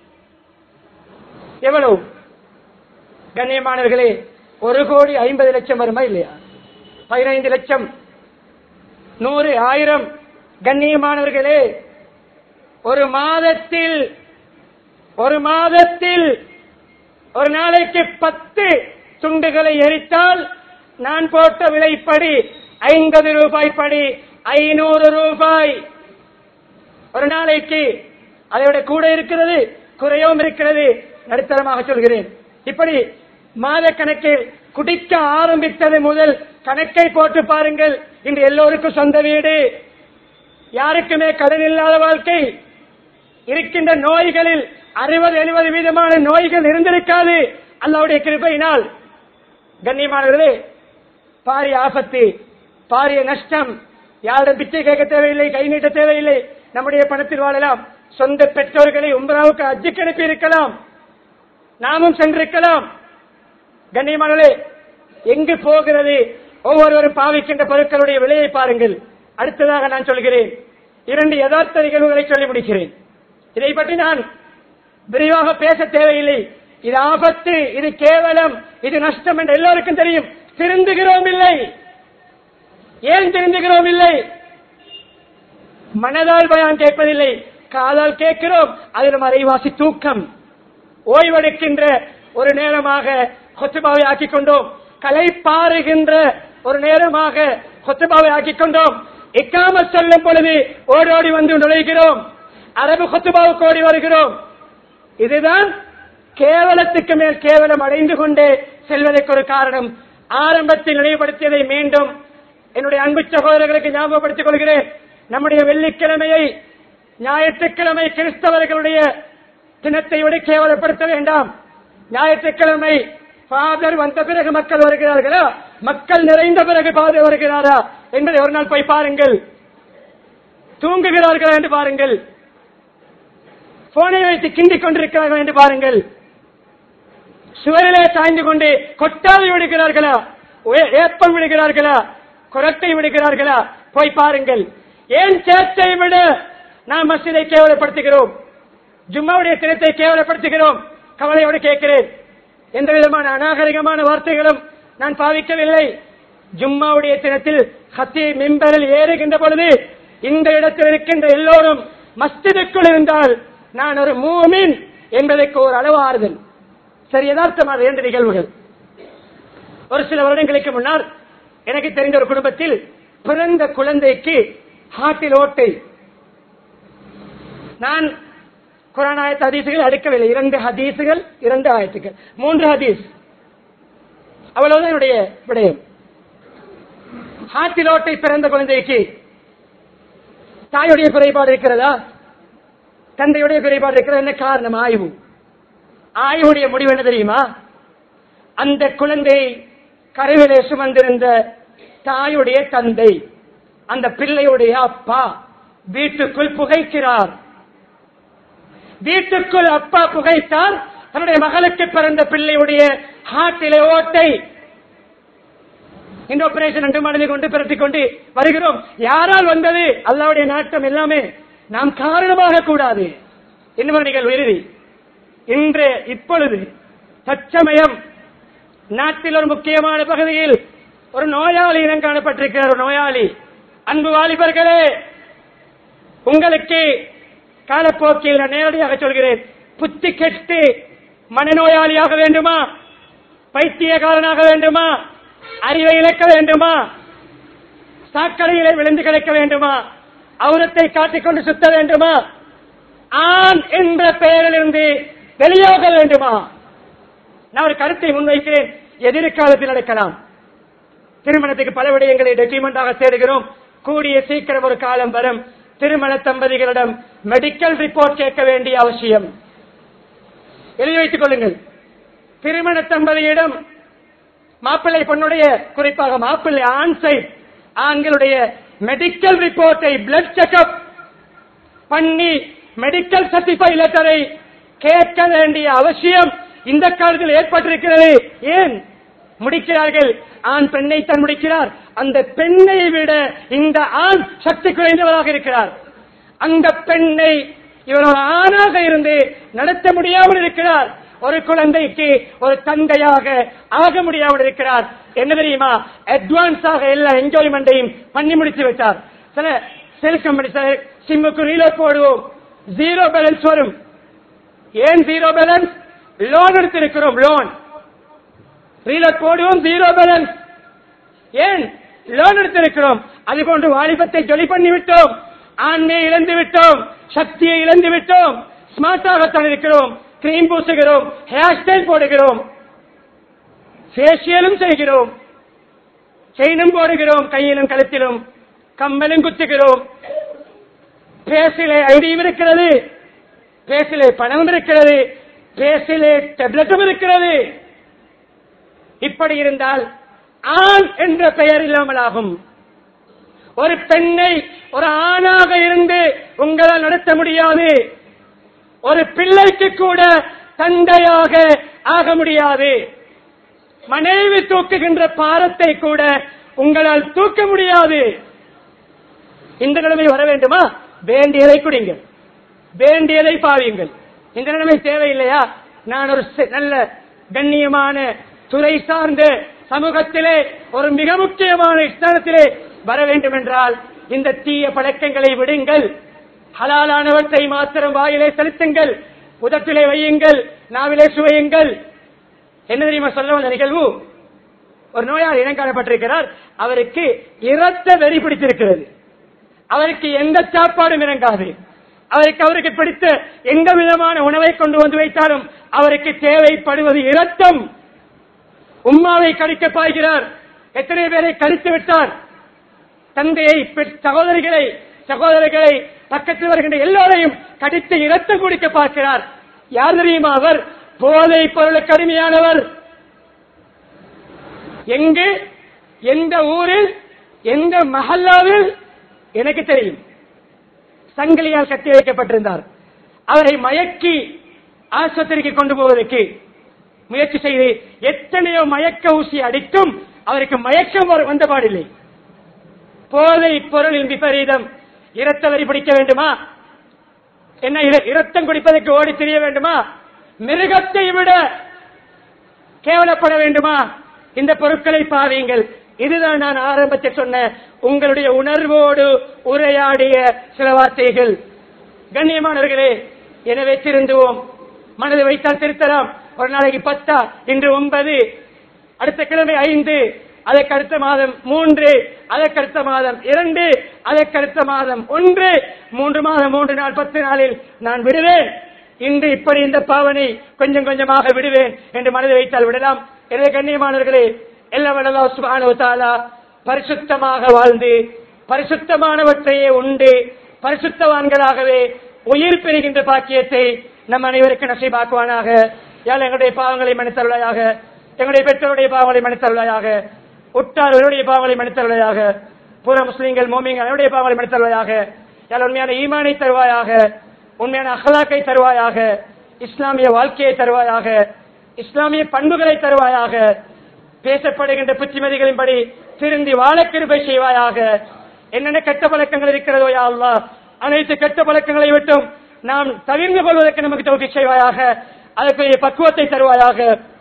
எவ்வளவு கண்ணியமானவர்களே ஒரு கோடி ஐம்பது லட்சம் வருமா இல்லையா பதினைந்து லட்சம் நூறு ஆயிரம் கண்ணியமானவர்களே ஒரு மாதத்தில் ஒரு மாதத்தில் ஒரு நாளைக்கு பத்து துண்டுகளை எரித்தால் நான் போட்ட விலைப்படி ஐம்பது ரூபாய் படி ஐநூறு ரூபாய் ஒரு நாளைக்கு அதை விட கூட இருக்கிறது குறையவும் இருக்கிறது நடுத்தரமாக சொல்கிறேன் இப்படி மாத கணக்கில் குடிக்க ஆரம்பித்தது முதல் கணக்கை போட்டு பாருங்கள் இன்று எல்லோருக்கும் சொந்த வீடு யாருக்குமே கடன் இல்லாத வாழ்க்கை இருக்கின்ற நோய்களில் அறுபது எழுபது வீதமான நோய்கள் இருந்திருக்காது அல்லாவுடைய கிருபையினால் கண்ணியமானவர்களே பாரிய ஆபத்து பாரிய நஷ்டம் யாரிடம் பிச்சை கேட்க தேவையில்லை கை நீட்ட தேவையில்லை நம்முடைய பணத்தில் வாழலாம் சொந்த பெற்றோர்களை உம்பராவுக்கு அஜிக்கு அனுப்பி இருக்கலாம் நாமும் சென்றிருக்கலாம் கண்ணியமானவர்களே எங்கு போகிறது ஒவ்வொருவரும் பாவிக்கின்ற பொருட்களுடைய விலையை பாருங்கள் அடுத்ததாக நான் சொல்கிறேன் இரண்டு யதார்த்த நிகழ்வுகளை சொல்லி முடிக்கிறேன் இதை பற்றி நான் விரிவாக பேச தேவையில்லை இது ஆபத்து இது கேவலம் இது நஷ்டம் என்று எல்லோருக்கும் தெரியும் திருந்துகிறோம் இல்லை ஏன் திருந்துகிறோம் இல்லை மனதால் பயான் கேட்பதில்லை காதால் கேட்கிறோம் அதில் மறைவாசி தூக்கம் ஓய்வெடுக்கின்ற ஒரு நேரமாக கொத்துபாவை ஆக்கிக் கொண்டோம் கலை பாருகின்ற ஒரு நேரமாக கொத்துபாவை ஆக்கிக் கொண்டோம் இக்காம சொல்லும் பொழுது ஓடோடி வந்து நுழைகிறோம் அரபு கொத்துபாவுக்கு ஓடி வருகிறோம் இதுதான் கேவலத்துக்கு மேல் கேவலம் அடைந்து கொண்டே செல்வதற்கு ஒரு காரணம் ஆரம்பத்தில் நினைவுபடுத்தியதை மீண்டும் என்னுடைய அன்பு சகோதரர்களுக்கு ஞாபகப்படுத்திக் கொள்கிறேன் நம்முடைய வெள்ளிக்கிழமையை ஞாயிற்றுக்கிழமை கிறிஸ்தவர்களுடைய தினத்தை விட கேவலப்படுத்த வேண்டாம் ஞாயிற்றுக்கிழமை ஃபாதர் வந்த பிறகு மக்கள் வருகிறார்களா மக்கள் நிறைந்த பிறகு ஃபாதர் வருகிறாரா என்பதை ஒரு நாள் போய் பாருங்கள் தூங்குகிறார்களா என்று பாருங்கள் போனை வைத்து கிண்டிக் கொண்டிருக்கிறார்கள் என்று பாருங்கள் சுவரிலே சாய்ந்து கொண்டு கொட்டாவை விடுகிறார்களா ஏ- ஏப்பம் விடுகிறார்களா குரட்டை விடுகிறார்களா போய் பாருங்கள் ஏன் சேர்த்தை விட நாம் மசிதை கேவலப்படுத்துகிறோம் ஜும்மாவுடைய தினத்தை கேவலப்படுத்துகிறோம் கவலையோடு கேட்கிறேன் எந்த விதமான அநாகரிகமான வார்த்தைகளும் நான் பாவிக்கவில்லை ஜும்மாவுடைய தினத்தில் ஹத்தி மிம்பரில் ஏறுகின்ற பொழுது இந்த இடத்தில் இருக்கின்ற எல்லோரும் மஸ்திதுக்குள் இருந்தால் நான் ஒரு மூமின் என்பதற்கு ஒரு அளவு ஆறுதல் சரி யதார்த்தமான இரண்டு நிகழ்வுகள் ஒரு சில வருடங்களுக்கு முன்னால் எனக்கு தெரிந்த ஒரு குடும்பத்தில் பிறந்த குழந்தைக்கு ஹார்ட்டில் ஓட்டை நான் குரான் ஆயத்த ஹதீசுகள் அடுக்கவில்லை இரண்டு ஹதீசுகள் இரண்டு ஆயத்துகள் மூன்று ஹதீஸ் அவ்வளவுதான் என்னுடைய விடயம் ஹார்ட்டில் ஓட்டை பிறந்த குழந்தைக்கு தாயுடைய குறைபாடு இருக்கிறதா தந்தையுடைய குறைபாடு இருக்கிறது என்ன காரணம் ஆய்வு ஆய்வுடைய முடிவு என்ன தெரியுமா அந்த குழந்தை கருவிலே சுமந்திருந்த தாயுடைய தந்தை அந்த பிள்ளையுடைய அப்பா வீட்டுக்குள் புகைக்கிறார் வீட்டுக்குள் அப்பா புகைத்தார் தன்னுடைய மகளுக்கு பிறந்த பிள்ளையுடைய ஹார்ட்டிலே ஓட்டை இந்த ஆபரேஷன் ரெண்டு மடலை கொண்டு பிரட்டிக் கொண்டு வருகிறோம் யாரால் வந்தது அல்லாவுடைய நாட்டம் எல்லாமே நாம் காரணமாக கூடாது இன்னொரு நிகழ்வு இறுதி இன்று இப்பொழுது தற்சமயம் நாட்டில் ஒரு முக்கியமான பகுதியில் ஒரு நோயாளி இனம் காணப்பட்டிருக்கிறார் ஒரு நோயாளி அன்பு வாலிபர்களே உங்களுக்கு காலப்போக்கில் நான் நேரடியாக சொல்கிறேன் புத்தி கெட்டு மனநோயாளியாக வேண்டுமா பைத்தியக்காரனாக வேண்டுமா அறிவை இழக்க வேண்டுமா சாக்கடையிலே விழுந்து கிடக்க வேண்டுமா அவுரத்தை காட்டிக்கொண்டு சுத்த வேண்டுமா ஆண் என்ற பெயரிலிருந்து வெளியாக வேண்டுமா நான் ஒரு கருத்தை முன்வைக்கிறேன் எதிர்காலத்தில் நடக்கலாம் திருமணத்துக்கு பல விடயங்களை டாக்குமெண்டாக தேடுகிறோம் கூடிய சீக்கிரம் ஒரு காலம் வரும் திருமண தம்பதிகளிடம் மெடிக்கல் ரிப்போர்ட் கேட்க வேண்டிய அவசியம் எழுதி வைத்துக் கொள்ளுங்கள் திருமண தம்பதியிடம் மாப்பிள்ளை பொண்ணுடைய குறிப்பாக மாப்பிள்ளை ஆண் சைட் ஆண்களுடைய மெடிக்கல் ரிப்போர்ட்டை பிளட் செக்அப் பண்ணி மெடிக்கல் சர்டிஃபை லெட்டரை கேட்க வேண்டிய அவசியம் இந்த காலத்தில் ஏற்பட்டிருக்கிறது ஏன் முடிக்கிறார்கள் ஆண் பெண்ணை தான் முடிக்கிறார் அந்த பெண்ணை விட இந்த ஆண் சக்தி குறைந்தவராக இருக்கிறார் அந்த பெண்ணை இவர் ஒரு ஆணாக இருந்து நடத்த முடியாமல் இருக்கிறார் ஒரு குழந்தைக்கு ஒரு தந்தையாக ஆக முடியாமல் இருக்கிறார் என்ன தெரியுமா அட்வான்ஸாக எல்லா என்ஜாய்மெண்ட்டையும் பண்ணி முடித்து விட்டார் சில செல் கம்பெனி சிம்முக்கு ரீலோட் போடுவோம் ஜீரோ பேலன்ஸ் வரும் ஏன் ஜீரோ பேலன்ஸ் லோன் எடுத்திருக்கிறோம் லோன் ரீலோட் போடுவோம் ஜீரோ பேலன்ஸ் ஏன் லோன் எடுத்திருக்கிறோம் அது போன்று வாலிபத்தை ஜொலி பண்ணி விட்டோம் ஆண்மையை இழந்து விட்டோம் சக்தியை இழந்து விட்டோம் ஸ்மார்ட்டாகத்தான் இருக்கிறோம் கிரீம் பூசுகிறோம் ஹேர் ஸ்டைல் போடுகிறோம் ஃபேஷியலும் செய்கிறோம் செயினும் போடுகிறோம் கையிலும் கழுத்திலும் கம்மலும் குத்துகிறோம் பேசிலே ஐடியும் இருக்கிறது பேசிலே பணமும் இருக்கிறது பேசிலே டெப்லெட்டும் இருக்கிறது இப்படி இருந்தால் ஆண் என்ற பெயர் இல்லாமல் ஆகும் ஒரு பெண்ணை ஒரு ஆணாக இருந்து உங்களால் நடத்த முடியாது ஒரு பிள்ளைக்கு கூட தந்தையாக ஆக முடியாது மனைவி தூக்குகின்ற பாரத்தை கூட உங்களால் தூக்க முடியாது இந்த நிலைமை வர வேண்டுமா வேண்டியதை குடிங்கள் வேண்டியதை பாவியுங்கள் இந்த நிலைமை தேவையில்லையா நான் ஒரு சி- நல்ல கண்ணியமான துறை சார்ந்த சமூகத்திலே ஒரு மிக முக்கியமான ஸ்தானத்திலே வர வேண்டும் என்றால் இந்த தீய பழக்கங்களை விடுங்கள் ஹலாலானவற்றை மாத்திரம் வாயிலே செலுத்துங்கள் உதட்டிலே வையுங்கள் நாவிலே சுவையுங்கள் என்ன தெரியுமா சொல்ல வந்த நிகழ்வு ஒரு நோயாளி இனம் காணப்பட்டிருக்கிறார் அவருக்கு இரத்த வெறி பிடித்திருக்கிறது அவருக்கு எந்த சாப்பாடும் இறங்காது அவருக்கு அவருக்கு பிடித்த எந்த விதமான உணவை கொண்டு வந்து வைத்தாலும் அவருக்கு தேவைப்படுவது இரத்தம் உம்மாவை கடிக்க பாய்கிறார் எத்தனை பேரை கடித்து விட்டார் தந்தையை பெற்- சகோதரிகளை சகோதரர்களை பக்கத்தில் வருகின்ற எல்லோரையும் கடித்து இரத்தம் குடிக்க பார்க்கிறார் யார் தெரியுமா அவர் போதை பொருளுக்கு அடிமையானவர் எங்கு எந்த ஊரில் எந்த மஹல்லாவில் எனக்கு தெரியும் சங்கிலியால் கட்டி வைக்கப்பட்டிருந்தார் அவரை மயக்கி ஆஸ்பத்திரிக்கு கொண்டு போவதற்கு முயற்சி செய்து எத்தனையோ மயக்க ஊசி அடித்தும் அவருக்கு மயக்கம் வர- வந்த பாடில்லை போதை பொருளின் விபரீதம் இரத்த வரி பிடிக்க வேண்டுமா என்ன இர- இரத்தம் குடிப்பதற்கு ஓடி திரிய வேண்டுமா மிருகத்தை விட கேவலப்பட வேண்டுமா இந்த பொருட்களை பாவியுங்கள் இதுதான் நான் ஆரம்பத்தில் சொன்ன உங்களுடைய உணர்வோடு உரையாடிய சில வார்த்தைகள் கண்ணியமானவர்களே எனவே திருந்துவோம் மனதை வைத்தால் திருத்தலாம் ஒரு நாளைக்கு பத்தா இன்று ஒன்பது அடுத்த கிழமை ஐந்து அதற்கு அடுத்த மாதம் மூன்று அதற்கு அடுத்த மாதம் இரண்டு அதற்கு அடுத்த மாதம் ஒன்று மூன்று மாதம் மூன்று நாள் பத்து நாளில் நான் விடுவேன் இன்று இப்படி இந்த பாவனை கொஞ்சம் கொஞ்சமாக விடுவேன் என்று மனதை வைத்தால் விடலாம் எனவே கண்ணியமானவர்களே எல்லாம் வல்லா சுபானு தாலா பரிசுத்தமாக வாழ்ந்து பரிசுத்தமானவற்றையே உண்டு பரிசுத்தவான்களாகவே உயிர் பெறுகின்ற பாக்கியத்தை நம் அனைவருக்கும் நசைபாக்குவானாக யாழ் எங்களுடைய பாவங்களை மன்னித்தருளாயாக எங்களுடைய பெற்றோருடைய பாவங்களை மன்னித்தருளாயாக உற்றார்களுடைய பாவங்களை மன்னித்தருளாயாக புற முஸ்லீம்கள் மோமியங்கள் அவருடைய பாவங்களை மன்னித்தருளாயாக யாழ் உண்மையான ஈமானை தருவாயாக உண்மையான அகலாக்கை தருவாயாக இஸ்லாமிய வாழ்க்கையை தருவாயாக இஸ்லாமிய பண்புகளை தருவாயாக பேசப்படுகின்ற புத்திமதிகளின்படி திருந்தி வாழ கிருபை செய்வாயாக என்னென்ன கெட்ட பழக்கங்கள் இருக்கிறதோ யா அல்லாஹ் அனைத்து கெட்ட பழக்கங்களை விட்டும் நாம் தவிர்ந்து கொள்வதற்கு நமக்கு தோக்கி செய்வாயாக அதற்குரிய பக்குவத்தை தருவாயாக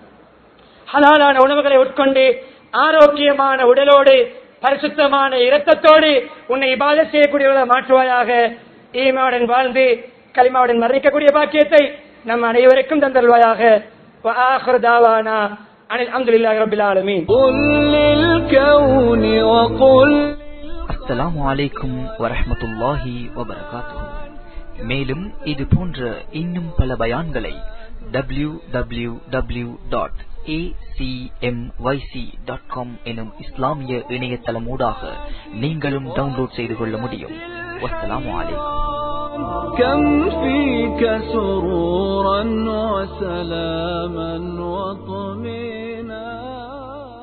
ஹலாலான உணவுகளை உட்கொண்டு ஆரோக்கியமான உடலோடு பரிசுத்தமான இரத்தத்தோடு உன்னை இபாத செய்யக்கூடியவர்களை மாற்றுவாயாக ஈமாவுடன் வாழ்ந்து கலிமாவுடன் மறைக்கக்கூடிய பாக்கியத்தை நம் அனைவருக்கும் தந்தருவாயாக وآخر دعوانا عن الحمد لله رب العالمين قل للكون وقل அஸ்ஸலாமு அலைக்கும் வரஹ்மத்துல்லாஹி வபரகாத்துஹு மேலும் இது போன்ற இன்னும் பல பயான்களை W W W dot dot com எனும் இஸ்லாமிய இணையதளமூடாக நீங்களும் டவுன்லோட் செய்து கொள்ள முடியும் வஸ்ஸலாமு அலைக்கும் كم فيك سرورا وسلاما وطمئنا